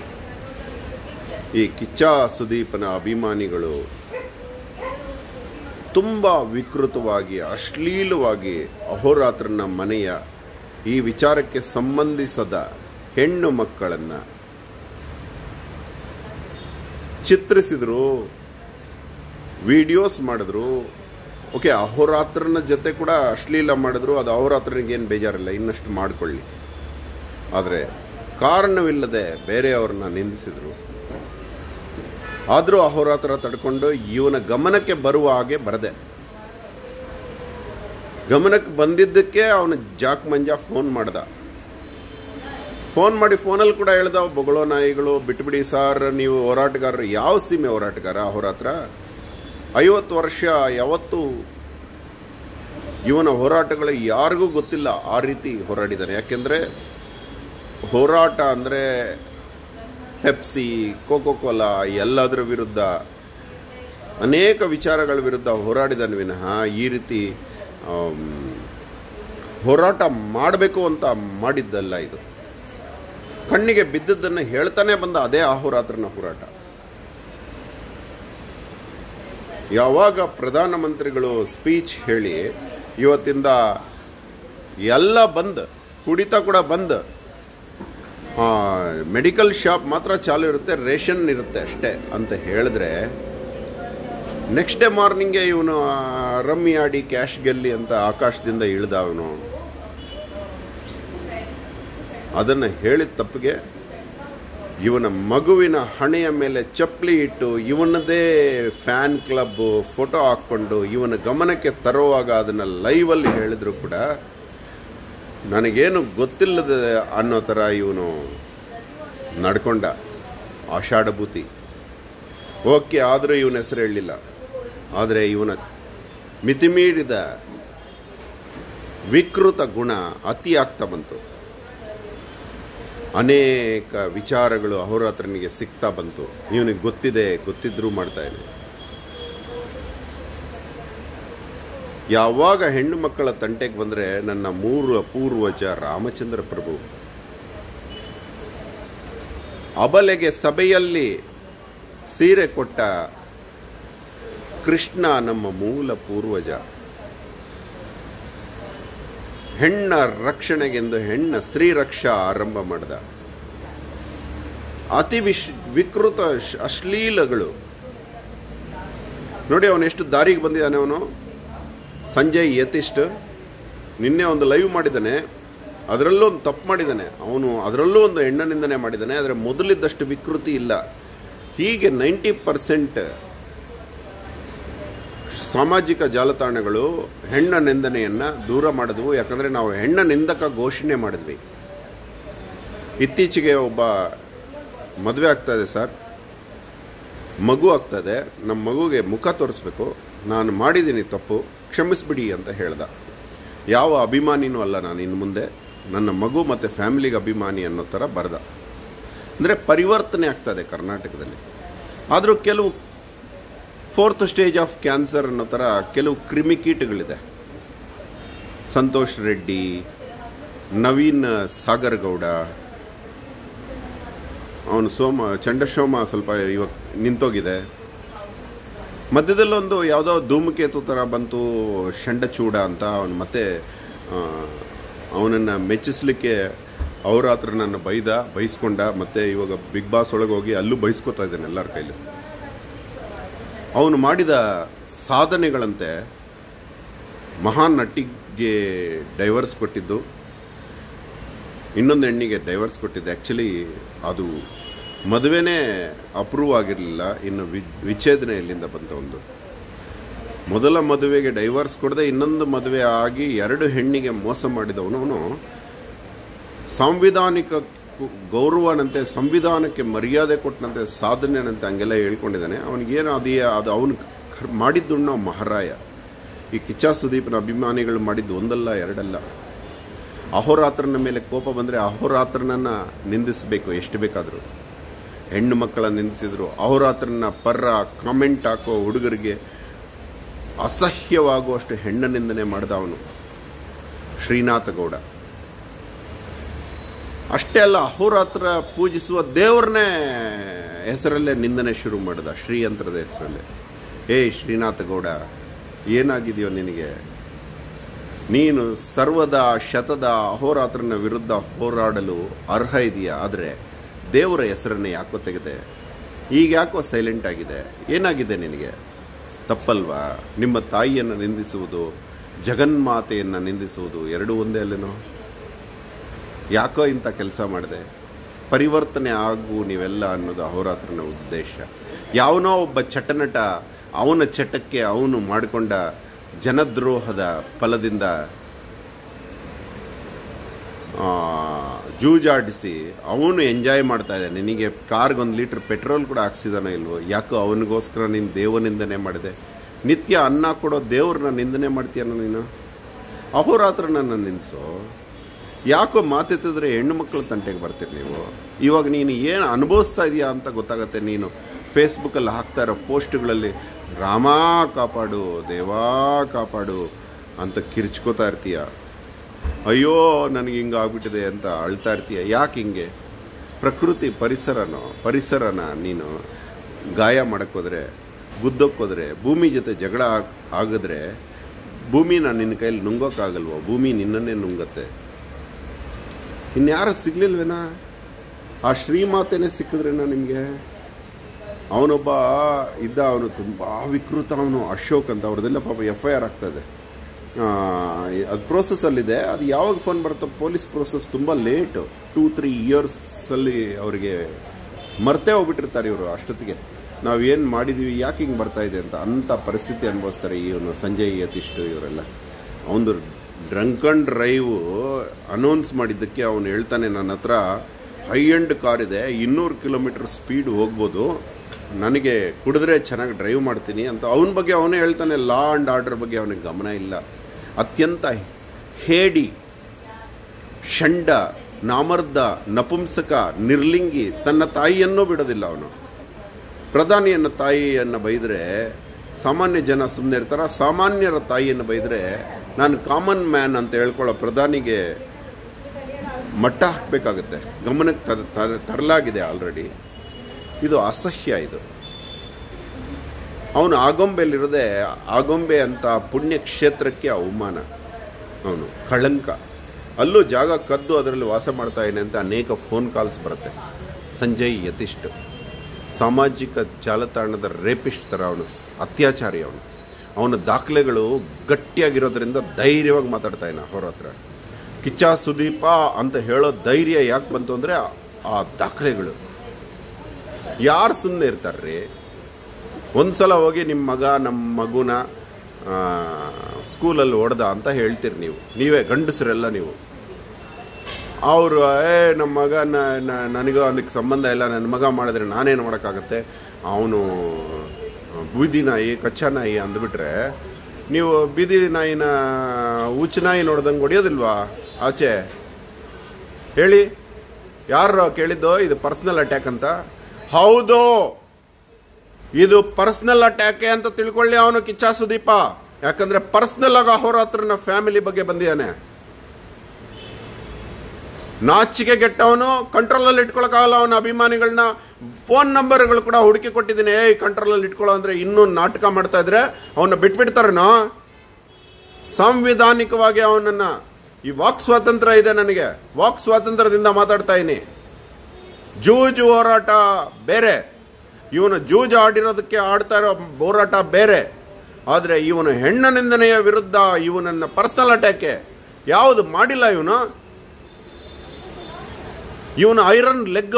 ಈ ಕಿಚ್ಚ ಸುದೀಪನ ಅಭಿಮಾನಿಗಳು ತುಂಬ ವಿಕೃತವಾಗಿ ಅಶ್ಲೀಲವಾಗಿ ಅಹೋರಾತ್ರನ ಮನೆಯ ಈ ವಿಚಾರಕ್ಕೆ ಸಂಬಂಧಿಸದ ಹೆಣ್ಣು ಮಕ್ಕಳನ್ನು ಚಿತ್ರಿಸಿದ್ರು ವಿಡಿಯೋಸ್ ಮಾಡಿದ್ರು ಓಕೆ ಅಹೋರಾತ್ರನ ಜೊತೆ ಕೂಡ ಅಶ್ಲೀಲ ಮಾಡಿದ್ರು ಅದು ಅಹೋರಾತ್ರನಿಗೆ ಏನು ಬೇಜಾರಿಲ್ಲ ಇನ್ನಷ್ಟು ಮಾಡಿಕೊಳ್ಳಿ ಆದರೆ ಕಾರಣವಿಲ್ಲದೆ ಬೇರೆಯವ್ರನ್ನ ನಿಂದಿಸಿದ್ರು ಆದರೂ ಅಹೋರಾತ್ರ ತಡ್ಕೊಂಡು ಇವನ ಗಮನಕ್ಕೆ ಬರುವ ಹಾಗೆ ಬರದೆ ಗಮನಕ್ಕೆ ಬಂದಿದ್ದಕ್ಕೆ ಅವನು ಜಾಕ್ ಮಂಜಾ ಫೋನ್ ಮಾಡ್ದ ಫೋನ್ ಮಾಡಿ ಫೋನಲ್ಲಿ ಕೂಡ ಹೇಳ್ದ ಬೊಗಳೋ ನಾಯಿಗಳು ಬಿಟ್ಬಿಡಿ ಸಾರ್ ನೀವು ಹೋರಾಟಗಾರರು ಯಾವ ಸೀಮೆ ಹೋರಾಟಗಾರ ಅಹೋರಾತ್ರ ಐವತ್ತು ವರ್ಷ ಯಾವತ್ತು ಇವನ ಹೋರಾಟಗಳು ಯಾರಿಗೂ ಗೊತ್ತಿಲ್ಲ ಆ ರೀತಿ ಹೋರಾಡಿದ್ದಾನೆ ಯಾಕೆಂದರೆ ಹೋರಾಟ ಅಂದರೆ ಪೆಪ್ಸಿ ಕೋಕೋ ಕೋಲಾ ಎಲ್ಲದರ ವಿರುದ್ಧ ಅನೇಕ ವಿಚಾರಗಳ ವಿರುದ್ಧ ಹೋರಾಡಿದನು ವಿನಃ ಈ ರೀತಿ ಆಮ್, ಹೋರಾಟ ಮಾಡಬೇಕು ಅಂತ ಮಾಡಿದ್ದಲ್ಲ ಇದು ಕಣ್ಣಿಗೆ ಬಿದ್ದದ್ದನ್ನು ಹೇಳ್ತಾನೆ ಬಂದ ಅದೇ ಅಹೋರಾತ್ರನ ಹೋರಾಟ ಯಾವಾಗ ಪ್ರಧಾನಮಂತ್ರಿಗಳು ಸ್ಪೀಚ್ ಹೇಳಿ ಇವತ್ತಿಂದ ಎಲ್ಲ ಬಂದ್ ಕುಡಿತ ಕೂಡ ಬಂದ್ ಮೆಡಿಕಲ್ ಶಾಪ್ ಮಾತ್ರ ಚಾಲು ಇರುತ್ತೆ ರೇಷನ್ ಇರುತ್ತೆ ಅಷ್ಟೇ ಅಂತ ಹೇಳಿದ್ರೆ ನೆಕ್ಸ್ಟ್ ಡೇ ಮಾರ್ನಿಂಗ್ಗೆ ಇವನು ರಮ್ಮಿ ಆಡಿ ಕ್ಯಾಶ್ ಗೆಲ್ಲಿ ಅಂತ ಆಕಾಶದಿಂದ ಇಳ್ದ ಅವನು ಅದನ್ನು ಹೇಳಿದ ತಪ್ಪಿಗೆ ಇವನ ಮಗುವಿನ ಹಣೆಯ ಮೇಲೆ ಚಪ್ಪಲಿ ಇಟ್ಟು ಇವನದೇ ಫ್ಯಾನ್ ಕ್ಲಬ್ ಫೋಟೋ ಹಾಕ್ಕೊಂಡು ಇವನ ಗಮನಕ್ಕೆ ತರುವಾಗ ಅದನ್ನು ಲೈವಲ್ಲಿ ಹೇಳಿದ್ರು ಕೂಡ ನನಗೇನು ಗೊತ್ತಿಲ್ಲದ ಅನ್ನೋ ಥರ ಇವನು ನಡ್ಕೊಂಡ ಆಷಾಢಭೂತಿ ಓಕೆ ಆದರೂ ಇವನ ಹೆಸರು ಹೇಳಲಿಲ್ಲ ಆದರೆ ಇವನ ಮಿತಿಮೀರಿದ ವಿಕೃತ ಗುಣ ಅತಿ ಆಗ್ತಾ ಬಂತು ಅನೇಕ ವಿಚಾರಗಳು ಅಹೋರಾತ್ರನಿಗೆ ಸಿಗ್ತಾ ಬಂತು ಇವನಿಗೆ ಗೊತ್ತಿದೆ ಗೊತ್ತಿದ್ರೂ ಮಾಡ್ತಾ ಇಲ್ಲ ಯಾವಾಗ ಹೆಣ್ಣು ಮಕ್ಕಳ ತಂಟೆಗೆ ಬಂದರೆ ನನ್ನ ಮೂರು ಪೂರ್ವಜ ರಾಮಚಂದ್ರ ಪ್ರಭು ಅಬಲೆಗೆ ಸಭೆಯಲ್ಲಿ ಸೀರೆ ಕೊಟ್ಟ ಕೃಷ್ಣ ನಮ್ಮ ಮೂಲ ಪೂರ್ವಜ ಹೆಣ್ಣ ರಕ್ಷಣೆಗೆಂದು ಹೆಣ್ಣ ಸ್ತ್ರೀ ರಕ್ಷಾ ಆರಂಭ ಮಾಡಿದ ಅತಿ ವಿಶ್ ವಿಕೃತ ಶ್- ಅಶ್ಲೀಲಗಳು ನೋಡಿ ಅವನು ಎಷ್ಟು ದಾರಿಗೆ ಬಂದಿದ್ದಾನೆ ಅವನು ಸಂಜಯ್ ಯತಿಷ್ಟ್ ನಿನ್ನೆ ಒಂದು ಲೈವ್ ಮಾಡಿದ್ದಾನೆ ಅದರಲ್ಲೂ ಒಂದು ತಪ್ಪು ಮಾಡಿದ್ದಾನೆ ಅವನು ಅದರಲ್ಲೂ ಒಂದು ಹೆಣ್ಣನಿಂದನೇ ಮಾಡಿದ್ದಾನೆ ಆದರೆ ಮೊದಲಿದ್ದಷ್ಟು ವಿಕೃತಿ ಇಲ್ಲ ಹೀಗೆ ನೈಂಟಿ ಪರ್ಸೆಂಟ್ ಸಾಮಾಜಿಕ ಜಾಲತಾಣಗಳು ಹೆಣ್ಣ ನಿಂದನೆಯನ್ನು ದೂರ ಮಾಡಿದ್ವು ಯಾಕಂದರೆ ನಾವು ಹೆಣ್ಣ ನಿಂದಕ ಘೋಷಣೆ ಮಾಡಿದ್ವಿ ಇತ್ತೀಚೆಗೆ ಒಬ್ಬ ಮದುವೆ ಆಗ್ತಾ ಇದೆ ಸರ್ ಮಗು ಆಗ್ತದೆ ನಮ್ಮ ಮಗುಗೆ ಮುಖ ತೋರಿಸ್ಬೇಕು ನಾನು ಮಾಡಿದ್ದೀನಿ ತಪ್ಪು ಕ್ಷಮಿಸ್ಬಿಡಿ ಅಂತ ಹೇಳ್ದ ಯಾವ ಅಭಿಮಾನಿನೂ ಅಲ್ಲ ನಾನು ಇನ್ನು ಮುಂದೆ ನನ್ನ ಮಗು ಮತ್ತು ಫ್ಯಾಮಿಲಿಗೆ ಅಭಿಮಾನಿ ಅನ್ನೋ ಥರ ಬರೆದ ಅಂದರೆ ಪರಿವರ್ತನೆ ಆಗ್ತದೆ ಕರ್ನಾಟಕದಲ್ಲಿ ಆದರೂ ಕೆಲವು ಫೋರ್ತ್ ಸ್ಟೇಜ್ ಆಫ್ ಕ್ಯಾನ್ಸರ್ ಅನ್ನೋ ಥರ ಕೆಲವು ಕ್ರಿಮಿಕೀಟಗಳಿದೆ ಸಂತೋಷ್ ರೆಡ್ಡಿ ನವೀನ್ ಸಾಗರಗೌಡ ಅವನು ಸೋಮ ಚಂಡಶೋಮ ಸ್ವಲ್ಪ ಇವಾಗ ನಿಂತೋಗಿದೆ ಮಧ್ಯದಲ್ಲೊಂದು ಯಾವುದೋ ಧೂಮಕೇತು ಥರ ಬಂತು ಷಂಡಚೂಡ ಅಂತ ಅವನು ಮತ್ತೆ ಅವನನ್ನು ಮೆಚ್ಚಿಸ್ಲಿಕ್ಕೆ ಅವ್ರ ಹತ್ರ ನನ್ನ ಬೈದ ಬೈಸ್ಕೊಂಡ ಮತ್ತು ಇವಾಗ ಬಿಗ್ ಬಾಸ್ ಒಳಗೆ ಹೋಗಿ ಅಲ್ಲೂ ಬೈಸ್ಕೊತಾ ಇದ್ದಾನೆ ಎಲ್ಲರ ಕೈಲೂ ಅವನು ಮಾಡಿದ ಸಾಧನೆಗಳಂತೆ ಮಹಾನ್ ನಟಿಗೆ ಡೈವರ್ಸ್ ಕೊಟ್ಟಿದ್ದು ಇನ್ನೊಂದು ಹೆಣ್ಣಿಗೆ ಡೈವರ್ಸ್ ಕೊಟ್ಟಿದ್ದು ಆ್ಯಕ್ಚುಲಿ ಅದು ಮದುವೆನೇ ಅಪ್ರೂವ್ ಆಗಿರಲಿಲ್ಲ ಇನ್ನು ವಿ ವಿಚ್ಛೇದನೆ ಎಲ್ಲಿಂದ ಬಂತ ಒಂದು ಮೊದಲ ಮದುವೆಗೆ ಡೈವರ್ಸ್ ಕೊಡದೆ ಇನ್ನೊಂದು ಮದುವೆ ಆಗಿ ಎರಡು ಹೆಣ್ಣಿಗೆ ಮೋಸ ಮಾಡಿದವನು ಅವನು ಸಾಂವಿಧಾನಿಕ ಕು- ಗೌರವನಂತೆ ಸಂವಿಧಾನಕ್ಕೆ ಮರ್ಯಾದೆ ಕೊಟ್ಟನಂತೆ ಸಾಧನೆನಂತೆ ಹಂಗೆಲ್ಲ ಹೇಳ್ಕೊಂಡಿದ್ದಾನೆ ಅವನಿಗೇನು ಅದೇ ಅದು ಅವನು ಮಾಡಿದ್ದು ಮಹಾರಾಯ ಈ ಕಿಚ್ಚ ಸುದೀಪ್ನ ಅಭಿಮಾನಿಗಳು ಮಾಡಿದ್ದು ಒಂದಲ್ಲ ಎರಡಲ್ಲ ಅಹೋರಾತ್ರನ ಮೇಲೆ ಕೋಪ ಬಂದರೆ ಅಹೋರಾತ್ರನನ್ನ ನಿಂದಿಸಬೇಕು ಎಷ್ಟು ಬೇಕಾದರೂ ಹೆಣ್ಣು ಮಕ್ಕಳ ನಿಂದಿಸಿದ್ರು ಅಹೋರಾತ್ರನ ಪರ್ರ ಕಾಮೆಂಟ್ ಹಾಕೋ ಹುಡುಗರಿಗೆ ಅಸಹ್ಯವಾಗುವಷ್ಟು ಹೆಣ್ಣು ನಿಂದನೆ ಮಾಡಿದ ಅವನು ಶ್ರೀನಾಥ ಗೌಡ ಅಷ್ಟೇ ಅಲ್ಲ ಅಹೋರಾತ್ರ ಪೂಜಿಸುವ ದೇವ್ರನ್ನೇ ಹೆಸರಲ್ಲೇ ನಿಂದನೆ ಶುರು ಮಾಡಿದ ಶ್ರೀಯಂತ್ರದ ಹೆಸರಲ್ಲೇ ಏಯ್ ಶ್ರೀನಾಥ ಗೌಡ ಏನಾಗಿದೆಯೋ ನಿನಗೆ ನೀನು ಸರ್ವದ ಶತದ ಅಹೋರಾತ್ರನ ವಿರುದ್ಧ ಹೋರಾಡಲು ಅರ್ಹ ಇದೆಯಾ ಆದರೆ ದೇವರ ಹೆಸರನ್ನು ಯಾಕೋ ತೆಗೆದೆ ಈಗ ಯಾಕೋ ಸೈಲೆಂಟ್ ಆಗಿದೆ ಏನಾಗಿದೆ ನಿನಗೆ ತಪ್ಪಲ್ವಾ ನಿಮ್ಮ ತಾಯಿಯನ್ನು ನಿಂದಿಸುವುದು ಜಗನ್ಮಾತೆಯನ್ನು ನಿಂದಿಸುವುದು ಎರಡೂ ಒಂದೇ ಅಲ್ಲೇನೋ ಯಾಕೋ ಇಂಥ ಕೆಲಸ ಮಾಡಿದೆ ಪರಿವರ್ತನೆ ಆಗು ನೀವೆಲ್ಲ ಅನ್ನೋದು ಅಹೋರಾತ್ರನ ಉದ್ದೇಶ ಯಾವನೋ ಒಬ್ಬ ಚಟನಟ ಅವನ ಚಟಕ್ಕೆ ಅವನು ಮಾಡಿಕೊಂಡ ಜನದ್ರೋಹದ ಫಲದಿಂದ ಆ, ಜೂಜಾಡಿಸಿ ಅವನು ಎಂಜಾಯ್ ಮಾಡ್ತಾ ಇದ್ದಾನೆ ನಿನಗೆ ಕಾರ್ಗೆ ಒಂದು ಲೀಟ್ರ್ ಪೆಟ್ರೋಲ್ ಕೂಡ ಹಾಕ್ಸಿದಾನೋ ಇಲ್ವೋ ಯಾಕೋ ಅವನಿಗೋಸ್ಕರ ನೀನು ದೇವನಿಂದನೆ ಮಾಡಿದೆ ನಿತ್ಯ ಅನ್ನ ಕೊಡೋ ದೇವ್ರನ್ನ ನಿಂದನೆ ಮಾಡ್ತೀಯನೋ ನೀನು ಅಹೋರಾತ್ರ ನನ್ನ ನಿಲ್ಲಿಸು ಯಾಕೋ ಮಾತೆತ್ತಿದ್ರೆ ಹೆಣ್ಣು ಮಕ್ಕಳ ತಂಟೆಗೆ ಬರ್ತೀರಿ ನೀವು ಇವಾಗ ನೀನು ಏನು ಅನುಭವಿಸ್ತಾ ಇದೆಯಾ ಅಂತ ಗೊತ್ತಾಗತ್ತೆ ನೀನು ಫೇಸ್ಬುಕ್ಕಲ್ಲಿ ಹಾಕ್ತಾ ಇರೋ ಪೋಸ್ಟ್ಗಳಲ್ಲಿ ರಾಮ ಕಾಪಾಡು ದೇವಾ ಕಾಪಾಡು ಅಂತ ಕಿರ್ಚ್ಕೋತಾ ಇರ್ತೀಯ ಅಯ್ಯೋ ನನಗೆ ಹಿಂಗೆ ಆಗ್ಬಿಟ್ಟಿದೆ ಅಂತ ಅಳ್ತಾ ಇರ್ತೀಯ ಯಾಕೆ ಹಿಂಗೆ ಪ್ರಕೃತಿ ಪರಿಸರನೋ ಪರಿಸರನ ನೀನು ಗಾಯ ಮಾಡಕ್ಕೋದ್ರೆ ಗುದ್ದಕ್ಕೋದ್ರೆ ಭೂಮಿ ಜೊತೆ ಜಗಳ ಆಗ್- ಆಗಿದ್ರೆ ಭೂಮಿನ ನಿನ್ನ ಕೈಯಲ್ಲಿ ನುಂಗೋಕ್ಕಾಗಲ್ವೋ ಭೂಮಿ ನಿನ್ನನ್ನೇ ನುಂಗತ್ತೆ ಇನ್ಯಾರು ಸಿಗ್ಲಿಲ್ವೇನಾ ಆ ಶ್ರೀಮಾತೆನೇ ಸಿಕ್ಕಿದ್ರೇನೋ ನಿಮಗೆ ಅವನೊಬ್ಬ ಇದ್ದ ಅವನು ತುಂಬ ವಿಕೃತ ಅವನು ಅಶೋಕ್ ಅಂತ ಅವ್ರದ್ದೆಲ್ಲ ಪಾಪ ಎಫ್ ಐ ಆರ್ ಆಗ್ತಾಯಿದೆ ಅದು ಪ್ರೋಸೆಸ್ಸಲ್ಲಿದೆ ಅದು ಯಾವಾಗ ಫೋನ್ ಬರುತ್ತೋ ಪೊಲೀಸ್ ಪ್ರೋಸೆಸ್ ತುಂಬ ಲೇಟು ಟೂ ತ್ರೀ ಇಯರ್ಸಲ್ಲಿ ಅವರಿಗೆ ಮರ್ತೇ ಹೋಗ್ಬಿಟ್ಟಿರ್ತಾರೆ ಇವರು ಅಷ್ಟೊತ್ತಿಗೆ ನಾವು ಏನು ಮಾಡಿದ್ದೀವಿ ಯಾಕೆ ಹಿಂಗೆ ಬರ್ತಾ ಇದೆ ಅಂತ ಅಂಥ ಪರಿಸ್ಥಿತಿ ಅನುಭವಿಸ್ತಾರೆ ಇವನು ಸಂಜಯ್ ಯತಿಷ್ಟು ಇವರೆಲ್ಲ ಅವನು ಡ್ರಂಕ್ ಅಂಡ್ ಡ್ರೈವ್ ಅನೌನ್ಸ್ ಮಾಡಿದ್ದಕ್ಕೆ ಅವನು ಹೇಳ್ತಾನೆ ನನ್ನ ಹತ್ರ ಹೈ ಎಂಡ್ ಕಾರ್ ಇದೆ ಇನ್ನೂರು ಕಿಲೋಮೀಟರ್ ಸ್ಪೀಡ್ ಹೋಗ್ಬೋದು ನನಗೆ ಕುಡಿದ್ರೆ ಚೆನ್ನಾಗಿ ಡ್ರೈವ್ ಮಾಡ್ತೀನಿ ಅಂತ ಅವನ ಬಗ್ಗೆ ಅವನೇ ಹೇಳ್ತಾನೆ ಲಾ ಆ್ಯಂಡ್ ಆರ್ಡರ್ ಬಗ್ಗೆ ಅವನಿಗೆ ಗಮನ ಇಲ್ಲ ಅತ್ಯಂತ ಹೇಡಿ ಷಂಡ ನಾಮರ್ದ ನಪುಂಸಕ ನಿರ್ಲಿಂಗಿ ತನ್ನ ತಾಯಿಯನ್ನೂ ಬಿಡೋದಿಲ್ಲ ಅವನು ಪ್ರಧಾನಿಯನ್ನ ತಾಯಿಯನ್ನು ಬೈದರೆ ಸಾಮಾನ್ಯ ಜನ ಸುಮ್ಮನೆ ಇರ್ತಾರ ಸಾಮಾನ್ಯರ ತಾಯಿಯನ್ನು ಬೈದರೆ ನಾನು ಕಾಮನ್ ಮ್ಯಾನ್ ಅಂತ ಹೇಳ್ಕೊಳ್ಳೋ ಪ್ರಧಾನಿಗೆ ಮಟ್ಟ ಹಾಕಬೇಕಾಗುತ್ತೆ ಗಮನಕ್ಕೆ ತರ ತರ- ತರಲಾಗಿದೆ ಆಲ್ರೆಡಿ ಇದು ಅಸಹ್ಯ ಇದು ಅವನು ಆಗೊಂಬೆಯಲ್ಲಿರದೆ ಆಗೊಂಬೆ ಅಂತ ಪುಣ್ಯ ಕ್ಷೇತ್ರಕ್ಕೆ ಅವಮಾನ ಅವನು ಕಳಂಕ ಅಲ್ಲೂ ಜಾಗ ಕದ್ದು ಅದರಲ್ಲಿ ವಾಸ ಮಾಡ್ತಾ ಇದ್ದಾನೆ ಅಂತ ಅನೇಕ ಫೋನ್ ಕಾಲ್ಸ್ ಬರುತ್ತೆ ಸಂಜಯ್ ಯತಿಷ್ಠ್ ಸಾಮಾಜಿಕ ಜಾಲತಾಣದ ರೇಪಿಸ್ಟ್ ಥರ ಅವನು ಸ್- ಅತ್ಯಾಚಾರಿ ಅವನು ಅವನ ದಾಖಲೆಗಳು ಗಟ್ಟಿಯಾಗಿರೋದ್ರಿಂದ ಧೈರ್ಯವಾಗಿ ಮಾತಾಡ್ತಾ ಇದ್ದಾನೆ ಅವ್ರ ಹತ್ರ ಕಿಚ್ಚ ಸುದೀಪ ಅಂತ ಹೇಳೋ ಧೈರ್ಯ ಯಾಕೆ ಬಂತು ಅಂದರೆ ಆ ದಾಖಲೆಗಳು ಯಾರು ಸುಮ್ಮನೆ ಇರ್ತಾರ್ರಿ ಒಂದ್ಸಲ ಹೋಗಿ ನಿಮ್ಮ ಮಗ ನಮ್ಮ ಮಗುನ ಆ, ಸ್ಕೂಲಲ್ಲಿ ಹೊಡೆದ ಅಂತ ಹೇಳ್ತೀರಿ ನೀವು ನೀವೇ ಗಂಡಸರೆಲ್ಲ ನೀವು ಅವರು ಏ ನಮ್ಮ ಮಗ ನನಗೂ ಅದಕ್ಕೆ ಸಂಬಂಧ ಇಲ್ಲ ನನ್ನ ಮಗ ಮಾಡಿದ್ರೆ ನಾನೇನು ಮಾಡೋಕ್ಕಾಗತ್ತೆ ಅವನು ಬೂದಿ ನಾಯಿ ಕಚ್ಚಾ ನಾಯಿ ಅಂದ್ಬಿಟ್ರೆ ನೀವು ಬೀದಿ ನಾಯಿನ ಹುಚ್ಚು ನಾಯಿ ನೋಡ್ದಂಗೆ ಹೊಡೆಯೋದಿಲ್ವಾ ಆಚೆ ಹೇಳಿ ಯಾರು ಕೇಳಿದ್ದು ಇದು ಪರ್ಸನಲ್ ಅಟ್ಯಾಕ್ ಅಂತ ಹೌದು ಇದು ಪರ್ಸನಲ್ ಅಟ್ಯಾಕೆ ಅಂತ ತಿಳ್ಕೊಳ್ಳಿ ಅವನು ಕಿಚ್ಚ ಸುದೀಪ ಯಾಕಂದ್ರೆ ಪರ್ಸನಲ್ ಆಗಿ ಅಹೋರಾತ್ರನ ಫ್ಯಾಮಿಲಿ ಬಗ್ಗೆ ಬಂದಿದ್ದಾನೆ ನಾಚಿಕೆ ಗೆಟ್ಟವನು ಕಂಟ್ರೋಲಲ್ಲಿ ಇಟ್ಕೊಳಕ್ಕಾಗಲ್ಲ ಅವನ ಅಭಿಮಾನಿಗಳನ್ನ ಫೋನ್ ನಂಬರ್ಗಳು ಕೂಡ ಹುಡುಕಿ ಕೊಟ್ಟಿದ್ದೀನಿ ಏಯ್ ಕಂಟ್ರೋಲಲ್ಲಿ ಇಟ್ಕೊಳ್ಳೋ ಅಂದ್ರೆ ಇನ್ನೂ ನಾಟಕ ಮಾಡ್ತಾ ಇದ್ರೆ ಅವನ್ನ ಬಿಟ್ಬಿಡ್ತಾರೇನೋ ಸಾಂವಿಧಾನಿಕವಾಗಿ ಅವನನ್ನ ಈ ವಾಕ್ ಸ್ವಾತಂತ್ರ್ಯ ಇದೆ ನನಗೆ ವಾಕ್ ಸ್ವಾತಂತ್ರ್ಯದಿಂದ ಮಾತಾಡ್ತಾ ಇದ್ದೀನಿ ಜೂಜು ಹೋರಾಟ ಬೇರೆ ಇವನು ಜೂಜು ಆಡಿರೋದಕ್ಕೆ ಆಡ್ತಾ ಇರೋ ಹೋರಾಟ ಬೇರೆ ಆದರೆ ಇವನು ಹೆಣ್ಣ ನಿಂದನೆಯ ವಿರುದ್ಧ ಇವನನ್ನ ಪರ್ಸನಲ್ ಅಟ್ಯಾಕೆ ಯಾವುದು ಮಾಡಿಲ್ಲ ಇವನು ಇವನು ಐರನ್ ಲೆಗ್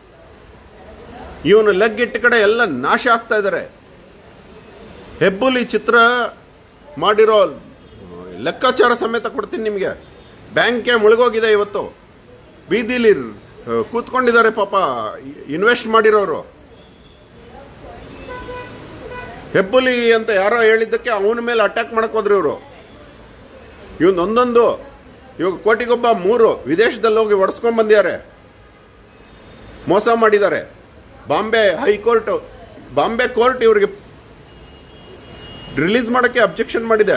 ಇವನು ಲೆಗ್ ಇಟ್ಟ ಕಡೆ ಎಲ್ಲ ನಾಶ ಆಗ್ತಾ ಇದ್ದಾರೆ ಹೆಬ್ಬುಲಿ ಚಿತ್ರ ಮಾಡಿರೋ ಲೆಕ್ಕಾಚಾರ ಸಮೇತ ಕೊಡ್ತೀನಿ ನಿಮಗೆ ಬ್ಯಾಂಕೆ ಮುಳುಗೋಗಿದೆ ಇವತ್ತು ಬೀದಿಲಿ ಆ, ಕೂತ್ಕೊಂಡಿದ್ದಾರೆ ಪಾಪ ಇನ್ವೆಸ್ಟ್ ಮಾಡಿರೋರು ಹೆಬ್ಬುಲಿ ಅಂತ ಯಾರೋ ಹೇಳಿದ್ದಕ್ಕೆ ಅವನ ಮೇಲೆ ಅಟ್ಯಾಕ್ ಮಾಡಕ್ ಹೋದ್ರು ಇವರು ಇವನ್ ಒಂದೊಂದು ಇವಾಗ ಕೋಟಿಗೊಬ್ಬ ಮೂರು ವಿದೇಶದಲ್ಲಿ ಹೋಗಿ ಒಡ್ಸ್ಕೊಂಡ್ ಬಂದಿದ್ದಾರೆ ಮೋಸ ಮಾಡಿದ್ದಾರೆ ಬಾಂಬೆ ಹೈಕೋರ್ಟ್ ಬಾಂಬೆ ಕೋರ್ಟ್ ಇವರಿಗೆ ರಿಲೀಸ್ ಮಾಡೋಕ್ಕೆ ಅಬ್ಜೆಕ್ಷನ್ ಮಾಡಿದೆ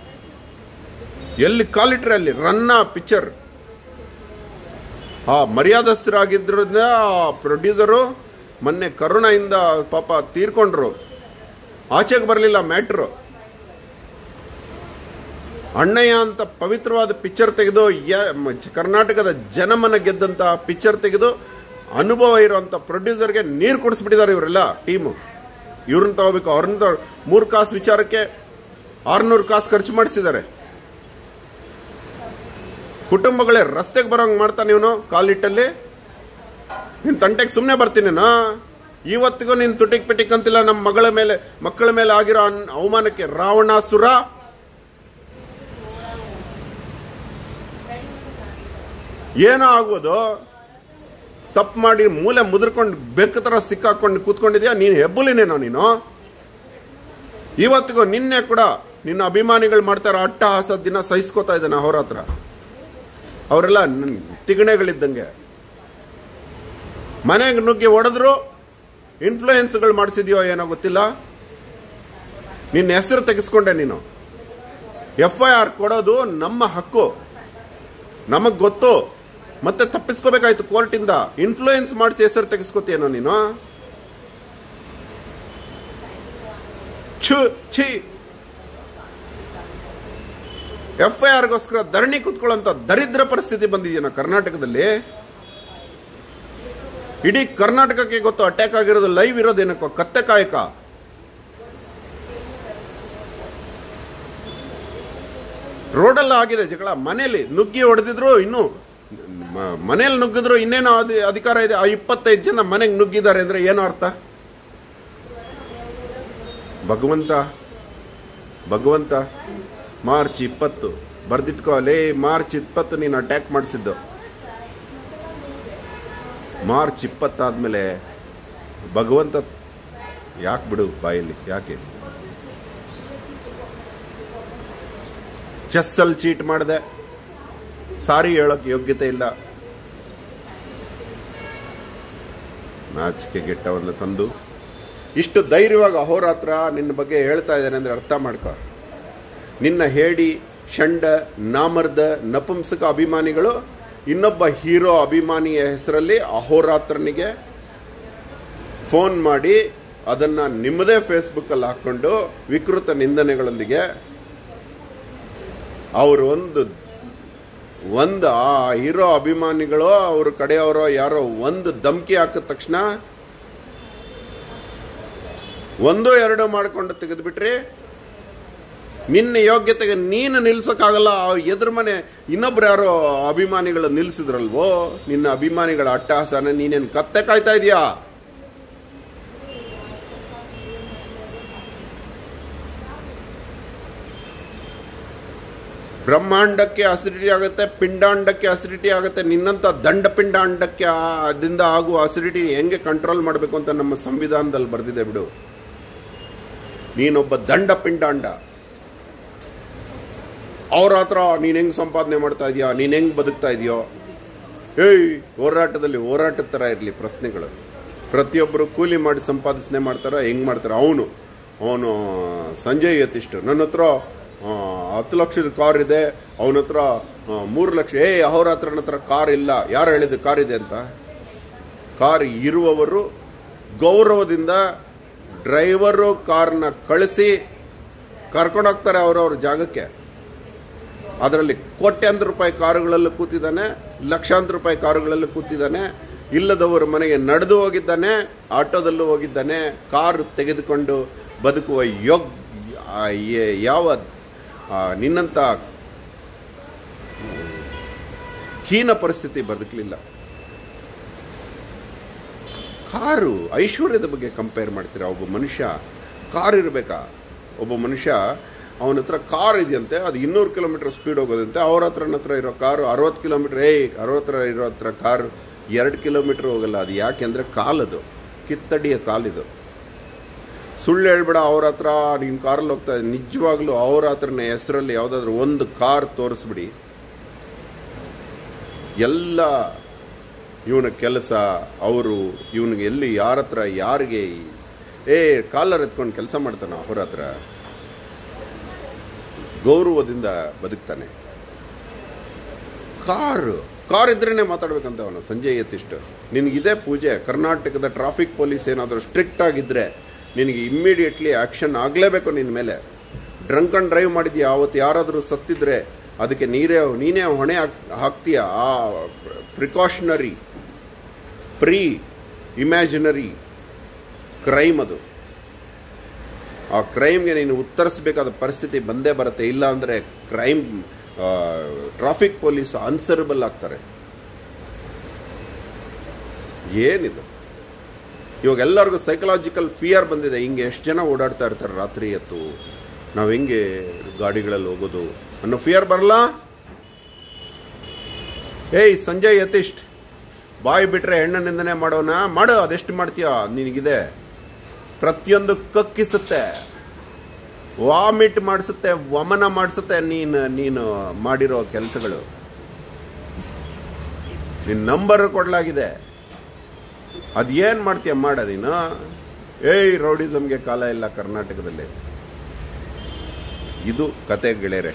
ಎಲ್ಲಿ ಕಾಲಿಟ್ರೆ ಅಲ್ಲಿ ರನ್ನ ಪಿಕ್ಚರ್ ಆ ಮರ್ಯಾದಸ್ಥರಾಗಿದ್ರಿಂದ ಪ್ರೊಡ್ಯೂಸರು ಮೊನ್ನೆ ಕರೋನಾಯಿಂದ ಪಾಪ ತೀರ್ಕೊಂಡ್ರು ಆಚೆಗೆ ಬರಲಿಲ್ಲ ಮ್ಯಾಟ್ರು ಅಣ್ಣಯ್ಯ ಅಂತ ಪವಿತ್ರವಾದ ಪಿಕ್ಚರ್ ತೆಗೆದು ಯ- ಮ- ಕರ್ನಾಟಕದ ಜನಮನ ಗೆದ್ದಂತ ಪಿಕ್ಚರ್ ತೆಗೆದು ಅನುಭವ ಇರುವಂತ ಪ್ರೊಡ್ಯೂಸರ್ಗೆ ನೀರು ಕುಡಿಸ್ಬಿಟ್ಟಿದ್ದಾರೆ ಇವರೆಲ್ಲ ಟೀಮು ಇವ್ರನ್ನ ತಗೋಬೇಕು ಅವ್ರನ್ನ ತಗೋ ಮೂರು ಕಾಸು ವಿಚಾರಕ್ಕೆ ಆರ್ನೂರು ಕಾಸು ಖರ್ಚು ಮಾಡಿಸಿದ್ದಾರೆ ಕುಟುಂಬಗಳೇ ರಸ್ತೆಗೆ ಬರೋಂಗ್ ಮಾಡ್ತಾನೆ ಇವನು ಕಾಲಿಟ್ಟಲ್ಲಿ ನಿನ್ ತಂಟೆಗೆ ಸುಮ್ಮನೆ ಬರ್ತೀನಿ ನಾ ಇವತ್ತಿಗೂ ನೀನು ತುಟಿಕ್ ಪಿಟಿಕ್ ಅಂತಿಲ್ಲ ನಮ್ಮ ಮಗಳ ಮೇಲೆ ಮಕ್ಕಳ ಮೇಲೆ ಆಗಿರೋ ಅನ್- ಅವಮಾನಕ್ಕೆ ರಾವಣಾಸುರ ಏನೋ ಆಗ್ಬೋದು ತಪ್ಪು ಮಾಡಿ ಮೂಲೆ ಮುದ್ರಕೊಂಡು ಬೆಕ್ಕ ತರ ಸಿಕ್ಕಾಕೊಂಡು ಕೂತ್ಕೊಂಡಿದ್ಯಾ ನೀನು ಹೆಬ್ಬುಲಿನೇನೋ ನೀನು ಇವತ್ತಿಗೂ ನಿನ್ನೆ ಕೂಡ ನಿನ್ನ ಅಭಿಮಾನಿಗಳು ಮಾಡ್ತಾರ ಅಟ್ಟಹಾಸ ದಿನ ಸಹಿಸ್ಕೋತಾ ಇದ್ದಾನೆ ಅವ್ರ ಹತ್ರ ಅವರೆಲ್ಲ ನನ್- ತಿಗಣೆಗಳಿದ್ದಂಗೆ ಮನೆಗೆ ನುಗ್ಗಿ ಹೊಡೆದ್ರು ಇನ್ಫ್ಲೂಯೆನ್ಸ್ಗಳು ಮಾಡಿಸಿದ್ಯೋ ಏನೋ ಗೊತ್ತಿಲ್ಲ ನಿನ್ನ ಹೆಸರು ತೆಗೆಸ್ಕೊಂಡೆ ನೀನು ಎಫ್ ಐ ಆರ್ ಕೊಡೋದು ನಮ್ಮ ಹಕ್ಕು ನಮಗ್ ಗೊತ್ತು ಮತ್ತೆ ತಪ್ಪಿಸ್ಕೋಬೇಕಾಯ್ತು ಕೋರ್ಟಿಂದ ಇನ್ಫ್ಲೂಯೆನ್ಸ್ ಮಾಡಿಸಿ ಹೆಸರು ತೆಗೆಸ್ಕೋತೀಯನೋ ನೀನು ಛು ಛಿ ಎಫ್ ಐ ಆರ್ಗೋಸ್ಕರ ಧರಣಿ ಕುತ್ಕೊಳ್ಳೋಂಥ ದರಿದ್ರ ಪರಿಸ್ಥಿತಿ ಬಂದಿದೆಯಾ ಕರ್ನಾಟಕದಲ್ಲಿ ಇಡೀ ಕರ್ನಾಟಕಕ್ಕೆ ಗೊತ್ತು ಅಟ್ಯಾಕ್ ಆಗಿರೋದು ಲೈವ್ ಇರೋದೇನಕ್ಕೋ ಕತ್ತೆ ಕಾಯಕ ರೋಡಲ್ಲ ಆಗಿದೆ ಜಗಳ ಮನೇಲಿ ನುಗ್ಗಿ ಹೊಡೆದಿದ್ರು ಇನ್ನು ಮನೇಲಿ ನುಗ್ಗಿದ್ರು ಇನ್ನೇನೋ ಅಧಿ- ಅಧಿಕಾರ ಇದೆ ಆ ಇಪ್ಪತ್ತೈದು ಜನ ಮನೆಗೆ ನುಗ್ಗಿದ್ದಾರೆ ಅಂದ್ರೆ ಏನೋ ಅರ್ಥ ಭಗವಂತ ಭಗವಂತ ಮಾರ್ಚ್ ಇಪ್ಪತ್ತು ಬರ್ದಿಟ್ಕೋ ಲೇ ಮಾರ್ಚ್ ಇಪ್ಪತ್ತು ನೀನು ಅಟ್ಯಾಕ್ ಮಾಡಿಸಿದ್ದು ಮಾರ್ಚ್ ಇಪ್ಪತ್ತಾದ್ಮೇಲೆ ಭಗವಂತ ಯಾಕೆ ಬಿಡು ಬಾಯಲ್ಲಿ ಯಾಕೆ ಚೆಸ್ಸಲ್ಲಿ ಚೀಟ್ ಮಾಡಿದೆ ಸಾರಿ ಹೇಳೋಕೆ ಯೋಗ್ಯತೆ ಇಲ್ಲ ನಾಚಿಕೆ ಗೆಟ್ಟವನ್ನು ತಂದು ಇಷ್ಟು ಧೈರ್ಯವಾಗಿ ಅಹೋರಾತ್ರ ನಿನ್ನ ಬಗ್ಗೆ ಹೇಳ್ತಾ ಇದ್ದಾನೆ ಅಂದ್ರೆ ಅರ್ಥ ಮಾಡ್ಕೊ ನಿನ್ನ ಹೇಡಿ ಷಂಡ ನಾಮರ್ದ ನಪುಂಸಕ ಅಭಿಮಾನಿಗಳು ಇನ್ನೊಬ್ಬ ಹೀರೋ ಅಭಿಮಾನಿಯ ಹೆಸರಲ್ಲಿ ಅಹೋರಾತ್ರನಿಗೆ ಫೋನ್ ಮಾಡಿ ಅದನ್ನ ನಿಮ್ಮದೇ ಫೇಸ್ಬುಕ್ಕಲ್ಲಿ ಹಾಕೊಂಡು ವಿಕೃತ ನಿಂದನೆಗಳೊಂದಿಗೆ ಅವರು ಒಂದು ಒಂದು ಆ ಹೀರೋ ಅಭಿಮಾನಿಗಳು ಅವ್ರ ಕಡೆಯವರೋ ಯಾರೋ ಒಂದು ಧಮ್ಕಿ ಹಾಕಿದ ತಕ್ಷಣ ಒಂದು ಎರಡು ಮಾಡಿಕೊಂಡು ತೆಗೆದುಬಿಟ್ರಿ ನಿನ್ನ ಯೋಗ್ಯತೆಗೆ ನೀನು ನಿಲ್ಸಕ್ಕಾಗಲ್ಲ ಆ ಎದುರು ಮನೆ ಇನ್ನೊಬ್ರು ಯಾರೋ ಅಭಿಮಾನಿಗಳು ನಿಲ್ಸಿದ್ರಲ್ವೋ ನಿನ್ನ ಅಭಿಮಾನಿಗಳ ಅಟ್ಟಹಾಸನ ನೀನೇನು ಕತ್ತೆ ಕಾಯ್ತಾ ಇದೀಯಾ ಬ್ರಹ್ಮಾಂಡಕ್ಕೆ ಅಸಿಡಿಟಿ ಆಗುತ್ತೆ ಪಿಂಡಾಂಡಕ್ಕೆ ಅಸಿಡಿಟಿ ಆಗುತ್ತೆ ನಿನ್ನಂತ ದಂಡ ಪಿಂಡಾಂಡಕ್ಕೆ ಆ- ಅದಿಂದ ಆಗುವ ಅಸಿಡಿಟಿ ಹೆಂಗೆ ಕಂಟ್ರೋಲ್ ಮಾಡಬೇಕು ಅಂತ ನಮ್ಮ ಸಂವಿಧಾನದಲ್ಲಿ ಬರೆದಿದೆ ಬಿಡು ನೀನೊಬ್ಬ ದಂಡ ಪಿಂಡಾಂಡ ಅವ್ರ ಹತ್ರ ನೀನ್ ಹೆಂಗ್ ಸಂಪಾದನೆ ಮಾಡ್ತಾ ಇದೀಯಾ ನೀನ್ ಹೆಂಗ್ ಬದುಕ್ತಾ ಇದೆಯೋ ಏಯ್ ಹೋರಾಟದಲ್ಲಿ ಹೋರಾಟದ ಥರ ಇರಲಿ ಪ್ರಶ್ನೆಗಳು ಪ್ರತಿಯೊಬ್ಬರು ಕೂಲಿ ಮಾಡಿ ಸಂಪಾದನೆ ಮಾಡ್ತಾರ ಹೆಂಗ್ ಮಾಡ್ತಾರ ಅವನು ಅವನು ಸಂಜಯ್ ಯತಿಷ್ಠ ನನ್ನ ಹತ್ರ ಆ, ಹತ್ತು ಲಕ್ಷದ ಕಾರ್ ಇದೆ ಅವನ ಹತ್ರ ಆ, ಮೂರು ಲಕ್ಷ ಏ ಅವ್ರ ಹತ್ರ ನನ್ನ ಹತ್ರ ಕಾರ್ ಇಲ್ಲ ಯಾರು ಹೇಳಿದ್ದು ಕಾರ್ ಇದೆ ಅಂತ ಕಾರ್ ಇರುವವರು ಗೌರವದಿಂದ ಡ್ರೈವರು ಕಾರ್ನ ಕಳಿಸಿ ಕರ್ಕೊಂಡೋಗ್ತಾರೆ ಅವರವ್ರ ಜಾಗಕ್ಕೆ ಅದರಲ್ಲಿ ಕೋಟ್ಯಾಂತರ ರೂಪಾಯಿ ಕಾರುಗಳಲ್ಲೂ ಕೂತಿದ್ದಾನೆ ಲಕ್ಷಾಂತರ ರೂಪಾಯಿ ಕಾರುಗಳಲ್ಲೂ ಕೂತಿದ್ದಾನೆ ಇಲ್ಲದವರ ಮನೆಗೆ ನಡೆದು ಹೋಗಿದ್ದಾನೆ ಆಟೋದಲ್ಲೂ ಹೋಗಿದ್ದಾನೆ ಕಾರು ತೆಗೆದುಕೊಂಡು ಬದುಕುವ ಯೋಗ್ ಆ, ಯೆ- ಯಾವ ಆ, ನಿನ್ನಂಥ ಹೀನ ಪರಿಸ್ಥಿತಿ ಬದುಕಲಿಲ್ಲ ಕಾರು ಐಶ್ವರ್ಯದ ಬಗ್ಗೆ ಕಂಪೇರ್ ಮಾಡ್ತೀರಾ ಒಬ್ಬ ಮನುಷ್ಯ ಕಾರ್ ಇರಬೇಕಾ ಒಬ್ಬ ಮನುಷ್ಯ ಅವನ ಹತ್ರ ಕಾರ್ ಇದೆಯಂತೆ ಅದು ಇನ್ನೂರು ಕಿಲೋಮೀಟರ್ ಸ್ಪೀಡ್ ಹೋಗೋದಂತೆ ಅವ್ರ ಹತ್ರ ಹತ್ರ ಇರೋ ಕಾರು ಅರವತ್ತು ಕಿಲೋಮೀಟರ್ ಏಯ್ ಅರವತ್ತರ ಇರೋ ಹತ್ರ ಕಾರ್ ಎರಡು ಕಿಲೋಮೀಟರ್ ಹೋಗಲ್ಲ ಅದು ಯಾಕೆಂದರೆ ಕಾಲದು ಕಿತ್ತಡಿಯ ಕಾಲಿದು ಸುಳ್ಳು ಹೇಳ್ಬೇಡ ಅವ್ರ ಹತ್ರ ನೀನು ಕಾರಲ್ಲಿ ಹೋಗ್ತಾ ಇದ್ದೆ ನಿಜವಾಗ್ಲೂ ಅವ್ರ ಹತ್ರನ ಹೆಸರಲ್ಲಿ ಯಾವುದಾದ್ರೂ ಒಂದು ಕಾರ್ ತೋರಿಸ್ಬಿಡಿ ಎಲ್ಲ ಇವನ ಕೆಲಸ ಅವರು ಇವನಿಗೆ ಎಲ್ಲಿ ಯಾರ ಹತ್ರ ಯಾರಿಗೆ ಏ ಕಾಲರ್ ಎತ್ಕೊಂಡು ಕೆಲಸ ಮಾಡ್ತಾನ ಅವ್ರ ಹತ್ರ ಗೌರವದಿಂದ ಬದುಕ್ತಾನೆ ಕಾರು ಕಾರ್ ಇದ್ರೇನೆ ಮಾತಾಡ್ಬೇಕಂತ ಅವನು ಸಂಜಯ್ ಯತಿಷ್ಟ್ ನಿನಗಿದೆ ಪೂಜೆ ಕರ್ನಾಟಕದ ಟ್ರಾಫಿಕ್ ಪೊಲೀಸ್ ಏನಾದರೂ ಸ್ಟ್ರಿಕ್ಟ್ ಆಗಿದ್ರೆ ನಿನಗೆ ಇಮ್ಮಿಡಿಯೇಟ್ಲಿ ಆಕ್ಷನ್ ಆಗಲೇಬೇಕು ನಿನ್ನ ಮೇಲೆ ಡ್ರಂಕ್ ಅಂಡ್ ಡ್ರೈವ್ ಮಾಡಿದ್ಯಾ ಅವತ್ತು ಯಾರಾದರೂ ಸತ್ತಿದ್ರೆ ಅದಕ್ಕೆ ನೀರೇ ನೀನೇ ಹೊಣೆ ಹಾಕ್ ಹಾಕ್ತೀಯ ಆ ಪ್ರಿಕಾಷನರಿ ಪ್ರೀ ಇಮ್ಯಾಜಿನರಿ ಕ್ರೈಮ್ ಅದು ಆ ಕ್ರೈಮ್ಗೆ ನೀನು ಉತ್ತರಿಸಬೇಕಾದ ಪರಿಸ್ಥಿತಿ ಬಂದೇ ಬರುತ್ತೆ ಇಲ್ಲ ಅಂದರೆ ಕ್ರೈಮ್ ಟ್ರಾಫಿಕ್ ಪೊಲೀಸ್ ಅನ್ಸರಬಲ್ ಆಗ್ತಾರೆ ಏನಿದು ಇವಾಗ ಎಲ್ಲರಿಗೂ ಸೈಕಲಾಜಿಕಲ್ ಫಿಯರ್ ಬಂದಿದೆ ಹಿಂಗೆ ಎಷ್ಟು ಜನ ಓಡಾಡ್ತಾ ಇರ್ತಾರೆ ರಾತ್ರಿ ಎತ್ತು ನಾವು ಹೆಂಗೆ ಗಾಡಿಗಳಲ್ಲಿ ಹೋಗೋದು ಅನ್ನೋ ಫಿಯರ್ ಬರಲ್ಲ ಏಯ್ ಸಂಜಯ್ ಯತಿಷ್ಟ್ ಬಾಯಿ ಬಿಟ್ರೆ ಹೆಣ್ಣನಿಂದನೇ ಮಾಡೋಣ ಮಾಡು ಅದೆಷ್ಟು ಮಾಡ್ತೀಯ ನಿನಗಿದೆ ಪ್ರತಿಯೊಂದು ಕಕ್ಕಿಸುತ್ತೆ ವಾಮಿಟ್ ಮಾಡಿಸುತ್ತೆ ವಮನ ಮಾಡಿಸುತ್ತೆ ನೀನು ನೀನು ಮಾಡಿರೋ ಕೆಲಸಗಳು ನಿನ್ನ ನಂಬರ್ ಕೊಡಲಾಗಿದೆ ಅದೇನು ಮಾಡ್ತೀಯ ಮಾಡ ನೀನು ಏಯ್ ರೌಡಿಸಮ್ಗೆ ಕಾಲ ಇಲ್ಲ ಕರ್ನಾಟಕದಲ್ಲಿ ಇದು ಕತೆ ಗೆಳೆಯರೆ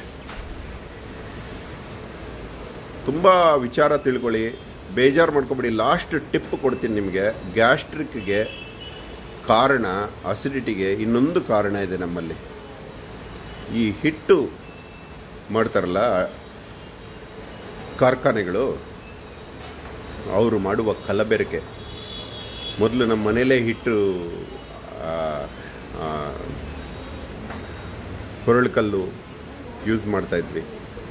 ತುಂಬ ವಿಚಾರ ತಿಳ್ಕೊಳ್ಳಿ ಬೇಜಾರು ಮಾಡ್ಕೊಬೇಡಿ ಲಾಸ್ಟ್ ಟಿಪ್ ಕೊಡ್ತೀನಿ ನಿಮಗೆ ಗ್ಯಾಸ್ಟ್ರಿಕ್ಗೆ ಕಾರಣ ಅಸಿಡಿಟಿಗೆ ಇನ್ನೊಂದು ಕಾರಣ ಇದೆ ನಮ್ಮಲ್ಲಿ ಈ ಹಿಟ್ಟು ಮಾಡ್ತಾರಲ್ಲ ಕಾರ್ಖಾನೆಗಳು ಅವರು ಮಾಡುವ ಕಲಬೆರಕೆ ಮೊದಲು ನಮ್ಮ ಮನೇಲೇ ಹಿಟ್ಟು ಆ, ಆ, ಕೊರಳುಕಲ್ಲು ಯೂಸ್ ಮಾಡ್ತಾ ಇದ್ವಿ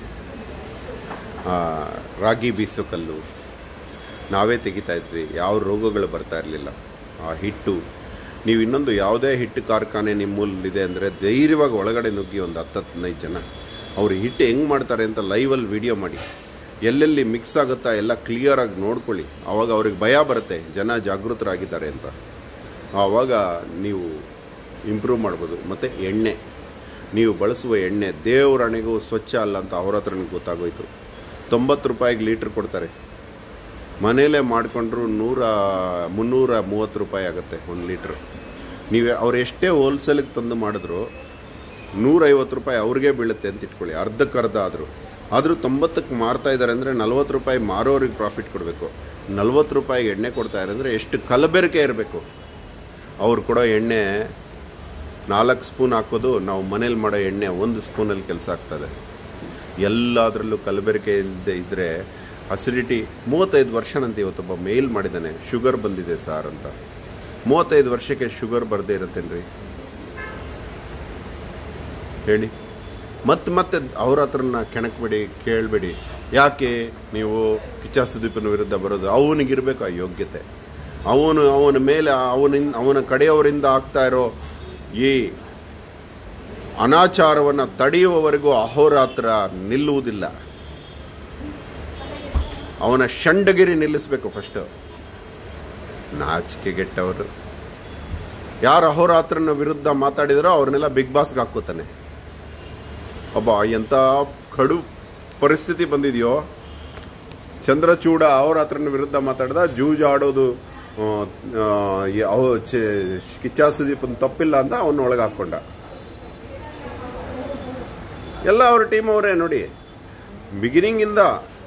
ಆ, ರಾಗಿ ಬೀಸೋ ಕಲ್ಲು ನಾವೇ ತೆಗಿತಾ ಇದ್ವಿ ಯಾವ ರೋಗಗಳು ಬರ್ತಾ ಇರಲಿಲ್ಲ ಆ ಹಿಟ್ಟು ನೀವು ಇನ್ನೊಂದು ಯಾವುದೇ ಹಿಟ್ಟು ಕಾರ್ಖಾನೆ ನಿಮ್ಮಲ್ಲಿದೆ ಅಂದರೆ ಧೈರ್ಯವಾಗಿ ಒಳಗಡೆ ನುಗ್ಗಿ ಒಂದು ಹತ್ತು ಹದಿನೈದು ಜನ ಅವರು ಹಿಟ್ಟು ಹೆಂಗೆ ಮಾಡ್ತಾರೆ ಅಂತ ಲೈವಲ್ಲಿ ವಿಡಿಯೋ ಮಾಡಿ ಎಲ್ಲೆಲ್ಲಿ ಮಿಕ್ಸ್ ಆಗುತ್ತಾ ಎಲ್ಲ ಕ್ಲಿಯರಾಗಿ ನೋಡ್ಕೊಳ್ಳಿ ಆವಾಗ ಅವ್ರಿಗೆ ಭಯ ಬರುತ್ತೆ ಜನ ಜಾಗೃತರಾಗಿದ್ದಾರೆ ಅಂತ ಆವಾಗ ನೀವು ಇಂಪ್ರೂವ್ ಮಾಡ್ಬೋದು ಮತ್ತು ಎಣ್ಣೆ ನೀವು ಬಳಸುವ ಎಣ್ಣೆ ದೇವರಣೆಗೂ ಸ್ವಚ್ಛ ಅಲ್ಲ ಅಂತ ಅವ್ರ ಹತ್ರ ಗೊತ್ತಾಗೋಯ್ತು ತೊಂಬತ್ತು ರೂಪಾಯಿಗೆ ಲೀಟ್ರ್ ಕೊಡ್ತಾರೆ ಮನೇಲೇ ಮಾಡಿಕೊಂಡ್ರು ನೂರ ಮುನ್ನೂರ ಮೂವತ್ತು ರೂಪಾಯಿ ಆಗುತ್ತೆ ಒಂದು ಲೀಟ್ರ್ ನೀವು ಅವ್ರು ಎಷ್ಟೇ ಹೋಲ್ಸೇಲಿಗೆ ತಂದು ಮಾಡಿದ್ರು ನೂರೈವತ್ತು ರೂಪಾಯಿ ಅವ್ರಿಗೆ ಬೀಳುತ್ತೆ ಅಂತ ಇಟ್ಕೊಳ್ಳಿ ಅರ್ಧಕ್ಕರ್ಧ ಆದರೂ ಆದರೂ ತೊಂಬತ್ತಕ್ಕೆ ಮಾರ್ತಾ ಇದ್ದಾರೆ ಅಂದರೆ ನಲ್ವತ್ತು ರೂಪಾಯಿ ಮಾರೋರಿಗೆ ಪ್ರಾಫಿಟ್ ಕೊಡಬೇಕು ನಲ್ವತ್ತು ರೂಪಾಯಿಗೆ ಎಣ್ಣೆ ಕೊಡ್ತಾ ಇದ್ದಾರೆ ಅಂದರೆ ಎಷ್ಟು ಕಲಬೆರಕೆ ಇರಬೇಕು ಅವ್ರು ಕೊಡೋ ಎಣ್ಣೆ ನಾಲ್ಕು ಸ್ಪೂನ್ ಹಾಕೋದು ನಾವು ಮನೇಲಿ ಮಾಡೋ ಎಣ್ಣೆ ಒಂದು ಸ್ಪೂನಲ್ಲಿ ಕೆಲಸ ಆಗ್ತದೆ ಎಲ್ಲದರಲ್ಲೂ ಕಲಬೆರಕೆ ಇಲ್ಲದೆ ಇದ್ದರೆ ಅಸಿಡಿಟಿ ಮೂವತ್ತೈದು ವರ್ಷನಂತ ಇವತ್ತೊಬ್ಬ ಮೇಲ್ ಮಾಡಿದ್ದಾನೆ ಶುಗರ್ ಬಂದಿದೆ ಸಾರ್ ಅಂತ ಮೂವತ್ತೈದು ವರ್ಷಕ್ಕೆ ಶುಗರ್ ಬರದೇ ಇರುತ್ತೇನ್ರಿ ಹೇಳಿ ಮತ್ತೆ ಮತ್ತೆ ಅವ್ರ ಹತ್ರನ ಕೆಣಕ್ಬೇಡಿ ಕೇಳಬೇಡಿ ಯಾಕೆ ನೀವು ಕಿಚ್ಚ ಸುದೀಪನ ವಿರುದ್ಧ ಬರೋದು ಅವನಿಗಿರ್ಬೇಕು ಆ ಯೋಗ್ಯತೆ ಅವನು ಅವನ ಮೇಲೆ ಅವನಿಂದ ಅವನ ಕಡೆಯವರಿಂದ ಆಗ್ತಾ ಇರೋ ಈ ಅನಾಚಾರವನ್ನು ತಡೆಯುವವರೆಗೂ ಅಹೋರಾತ್ರ ನಿಲ್ಲುವುದಿಲ್ಲ ಅವನ ಷಂಡಗಿರಿ ನಿಲ್ಲಿಸಬೇಕು ಫಸ್ಟ್ ನಾಚಿಕೆಗೆಟ್ಟವರು ಯಾರು ಅಹೋರಾತ್ರನ ವಿರುದ್ಧ ಮಾತಾಡಿದರೋ ಅವ್ರನ್ನೆಲ್ಲ ಬಿಗ್ ಬಾಸ್ಗೆ ಹಾಕೋತಾನೆ ಒಬ್ಬ ಎಂಥ ಕಡು ಪರಿಸ್ಥಿತಿ ಬಂದಿದೆಯೋ ಚಂದ್ರಚೂಡ ಅಹೋರಾತ್ರನ ವಿರುದ್ಧ ಮಾತಾಡ್ದ ಜೂಜಾಡೋದು ಆ, ಆ, ಯ- ಅವ್ ಚೆ- ಕಿಚ್ಚ ಸುದೀಪನ್ ತಪ್ಪಿಲ್ಲ ಅಂತ ಅವನ್ನ ಒಳಗೆ ಹಾಕ್ಕೊಂಡ ಎಲ್ಲ ಅವ್ರ ಟೀಮ್ ಅವರೇ ನೋಡಿ ಬಿಗಿನಿಂಗಿಂದ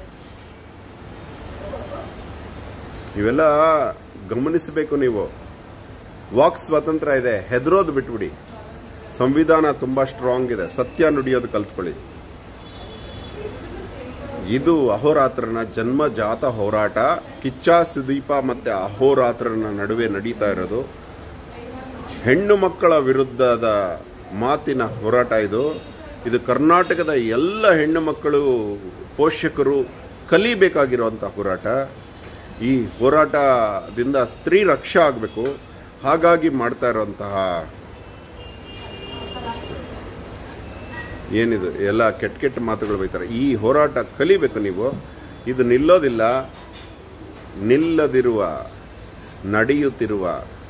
ಇವೆಲ್ಲ ಗಮನಿಸಬೇಕು ನೀವು ವಾಕ್ ಸ್ವಾತಂತ್ರ್ಯ ಇದೆ ಹೆದರೋದು ಬಿಟ್ಬಿಡಿ ಸಂವಿಧಾನ ತುಂಬ ಸ್ಟ್ರಾಂಗ್ ಇದೆ ಸತ್ಯ ನುಡಿಯೋದು ಕಲ್ತ್ಕೊಳ್ಳಿ ಇದು ಅಹೋರಾತ್ರನ ಜನ್ಮಜಾತ ಹೋರಾಟ ಕಿಚ್ಚ ಸುದೀಪ ಮತ್ತೆ ಅಹೋರಾತ್ರನ ನಡುವೆ ನಡೀತಾ ಇರೋದು ಹೆಣ್ಣು ಮಕ್ಕಳ ವಿರುದ್ಧದ ಮಾತಿನ ಹೋರಾಟ ಇದು ಇದು ಕರ್ನಾಟಕದ ಎಲ್ಲ ಹೆಣ್ಣು ಮಕ್ಕಳು ಪೋಷಕರು ಕಲಿಬೇಕಾಗಿರುವಂಥ ಹೋರಾಟ ಈ ಹೋರಾಟದಿಂದ ಸ್ತ್ರೀ ರಕ್ಷೆ ಆಗಬೇಕು ಹಾಗಾಗಿ ಮಾಡ್ತಾ ಇರುವಂತಹ ಏನಿದು ಎಲ್ಲ ಕೆಟ್ಟ ಕೆಟ್ಟ ಮಾತುಗಳು ಬೈತಾರೆ ಈ ಹೋರಾಟ ಕಲಿಬೇಕು ನೀವು ಇದು ನಿಲ್ಲೋದಿಲ್ಲ ನಿಲ್ಲದಿರುವ ನಡೆಯುತ್ತಿರುವ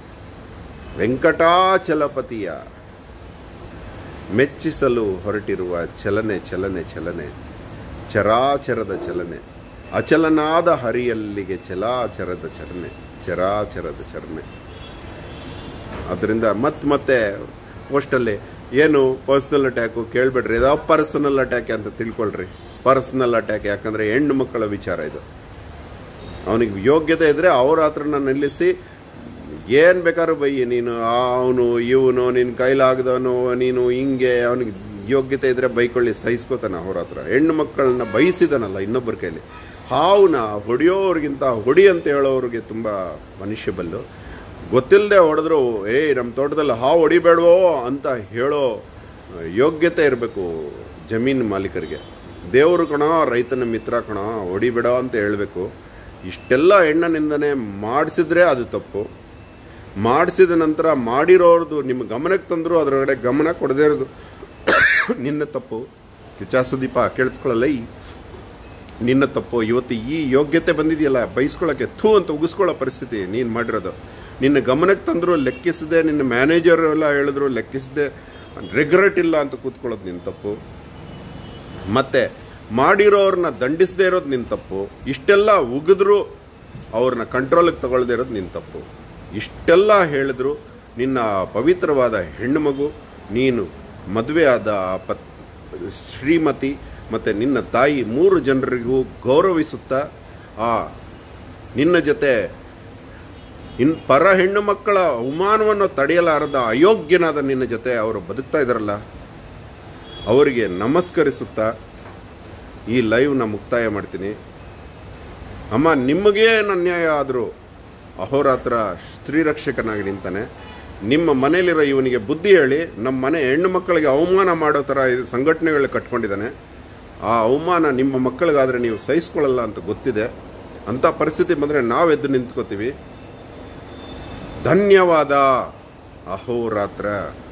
ವೆಂಕಟಾಚಲಪತಿಯ ಮೆಚ್ಚಿಸಲು ಹೊರಟಿರುವ ಚಲನೆ ಚಲನೆ ಚಲನೆ ಚರಾಚರದ ಚಲನೆ ಅಚಲನಾದ ಹರಿಯಲ್ಲಿಗೆ ಚಲಾಚರದ ಚಲನೆ ಚರಾಚರದ ಚಲನೆ ಅದರಿಂದ ಮತ್ತೆ ಮತ್ತೆ ಪೋಸ್ಟಲ್ಲಿ ಏನು ಪರ್ಸನಲ್ ಅಟ್ಯಾಕು ಕೇಳಬೇಡ್ರಿ ಇದು ಪರ್ಸನಲ್ ಅಟ್ಯಾಕ್ ಅಂತ ತಿಳ್ಕೊಳ್ರಿ ಪರ್ಸನಲ್ ಅಟ್ಯಾಕ್ ಯಾಕಂದ್ರೆ ಹೆಣ್ಣು ಮಕ್ಕಳ ವಿಚಾರ ಇದು ಅವನಿಗೆ ಯೋಗ್ಯತೆ ಇದ್ರೆ ಅವ್ರ ಹತ್ರನ ನಿಲ್ಲಿಸಿ ಏನು ಬೇಕಾದ್ರೂ ಬೈಯಿ ನೀನು ಅವನು ಇವನು ನಿನ್ನ ಕೈಲಾಗದವನು ನೀನು ಹಿಂಗೆ ಅವನಿಗೆ ಯೋಗ್ಯತೆ ಇದ್ರೆ ಬೈಕೊಳ್ಳಿ ಸಹಿಸ್ಕೋತಾನೆ ಅವ್ರ ಹತ್ರ ಹೆಣ್ಣು ಮಕ್ಕಳನ್ನ ಬಯಸಿದನಲ್ಲ ಇನ್ನೊಬ್ಬರ ಕೈಲಿ ಹಾವುನ ಹೊಡೆಯೋರಿಗಿಂತ ಹೊಡಿ ಅಂತ ಹೇಳೋರಿಗೆ ತುಂಬ ಮನುಷ್ಯಬಲ್ಲು ಗೊತ್ತಿಲ್ಲದೆ ಹೊಡೆದ್ರು ಏಯ್ ನಮ್ಮ ತೋಟದಲ್ಲಿ ಹಾವು ಹೊಡಿಬೇಡವೋ ಅಂತ ಹೇಳೋ ಯೋಗ್ಯತೆ ಇರಬೇಕು ಜಮೀನು ಮಾಲೀಕರಿಗೆ ದೇವರು ಕಣ ರೈತನ ಮಿತ್ರ ಕಣ ಹೊಡಿಬೇಡ ಅಂತ ಹೇಳಬೇಕು ಇಷ್ಟೆಲ್ಲ ಹೆಣ್ಣನಿಂದನೇ ಮಾಡಿಸಿದ್ರೆ ಅದು ತಪ್ಪು ಮಾಡಿಸಿದ ನಂತರ ಮಾಡಿರೋರ್ದು ನಿಮ್ಮ ಗಮನಕ್ಕೆ ತಂದರೂ ಅದರೊಳಗಡೆ ಗಮನ ಕೊಡದೇ ಇರೋದು ನಿನ್ನ ತಪ್ಪು ಕಿಚ್ಚ ಸುದೀಪ ಕೇಳಿಸ್ಕೊಳ್ಳಲ್ಲ ಈ ನಿನ್ನ ತಪ್ಪು ಇವತ್ತು ಈ ಯೋಗ್ಯತೆ ಬಂದಿದೆಯಲ್ಲ ಬೈಸ್ಕೊಳ್ಳೋಕ್ಕೆ ಥೂ ಅಂತ ಉಗಿಸ್ಕೊಳ್ಳೋ ಪರಿಸ್ಥಿತಿ ನೀನು ಮಾಡಿರೋದು ನಿನ್ನ ಗಮನಕ್ಕೆ ತಂದರೂ ಲೆಕ್ಕಿಸದೆ ನಿನ್ನ ಮ್ಯಾನೇಜರ್ ಎಲ್ಲ ಹೇಳಿದ್ರು ಲೆಕ್ಕಿಸದೆ ರಿಗ್ರೆಟ್ ಇಲ್ಲ ಅಂತ ಕೂತ್ಕೊಳ್ಳೋದು ನಿನ್ನ ತಪ್ಪು ಮತ್ತೆ ಮಾಡಿರೋರನ್ನ ದಂಡಿಸದೇ ಇರೋದು ನಿನ್ನ ತಪ್ಪು ಇಷ್ಟೆಲ್ಲ ಉಗಿದ್ರು ಅವ್ರನ್ನ ಕಂಟ್ರೋಲಿಗೆ ತಗೊಳ್ಳದೇ ಇರೋದು ನಿನ್ನ ತಪ್ಪು ಇಷ್ಟೆಲ್ಲ ಹೇಳಿದ್ರು ನಿನ್ನ ಪವಿತ್ರವಾದ ಹೆಣ್ಣು ಮಗು ನೀನು ಮದುವೆ ಆದ ಆ ಪತ್ ಶ್ರೀಮತಿ ಮತ್ತು ನಿನ್ನ ತಾಯಿ ಮೂರು ಜನರಿಗೂ ಗೌರವಿಸುತ್ತಾ ಆ ನಿನ್ನ ಜೊತೆ ಇನ್ ಪರ ಹೆಣ್ಣು ಮಕ್ಕಳ ಅವಮಾನವನ್ನು ತಡೆಯಲಾರದ ಅಯೋಗ್ಯನಾದ ನಿನ್ನ ಜೊತೆ ಅವರು ಬದುಕ್ತಾ ಇದ್ದಾರಲ್ಲ ಅವರಿಗೆ ನಮಸ್ಕರಿಸುತ್ತಾ ಈ ಲೈವ್ನ ಮುಕ್ತಾಯ ಮಾಡ್ತೀನಿ ಅಮ್ಮ ನಿಮಗೇನು ಅನ್ಯಾಯ ಆದರೂ ಅಹೋರಾತ್ರ ಸ್ತ್ರೀರಕ್ಷಕನಾಗಿ ನಿಂತಾನೆ ನಿಮ್ಮ ಮನೇಲಿರೋ ಇವನಿಗೆ ಬುದ್ಧಿ ಹೇಳಿ ನಮ್ಮ ಮನೆ ಹೆಣ್ಣು ಮಕ್ಕಳಿಗೆ ಅವಮಾನ ಮಾಡೋ ಥರ ಇರೋ ಸಂಘಟನೆಗಳು ಕಟ್ಕೊಂಡಿದ್ದಾನೆ ಆ ಅವಮಾನ ನಿಮ್ಮ ಮಕ್ಕಳಿಗಾದರೆ ನೀವು ಸಹಿಸ್ಕೊಳ್ಳಲ್ಲ ಅಂತ ಗೊತ್ತಿದೆ ಅಂಥ ಪರಿಸ್ಥಿತಿ ಬಂದರೆ ನಾವೆದ್ದು ನಿಂತ್ಕೋತೀವಿ ಧನ್ಯವಾದ ಅಹೋರಾತ್ರ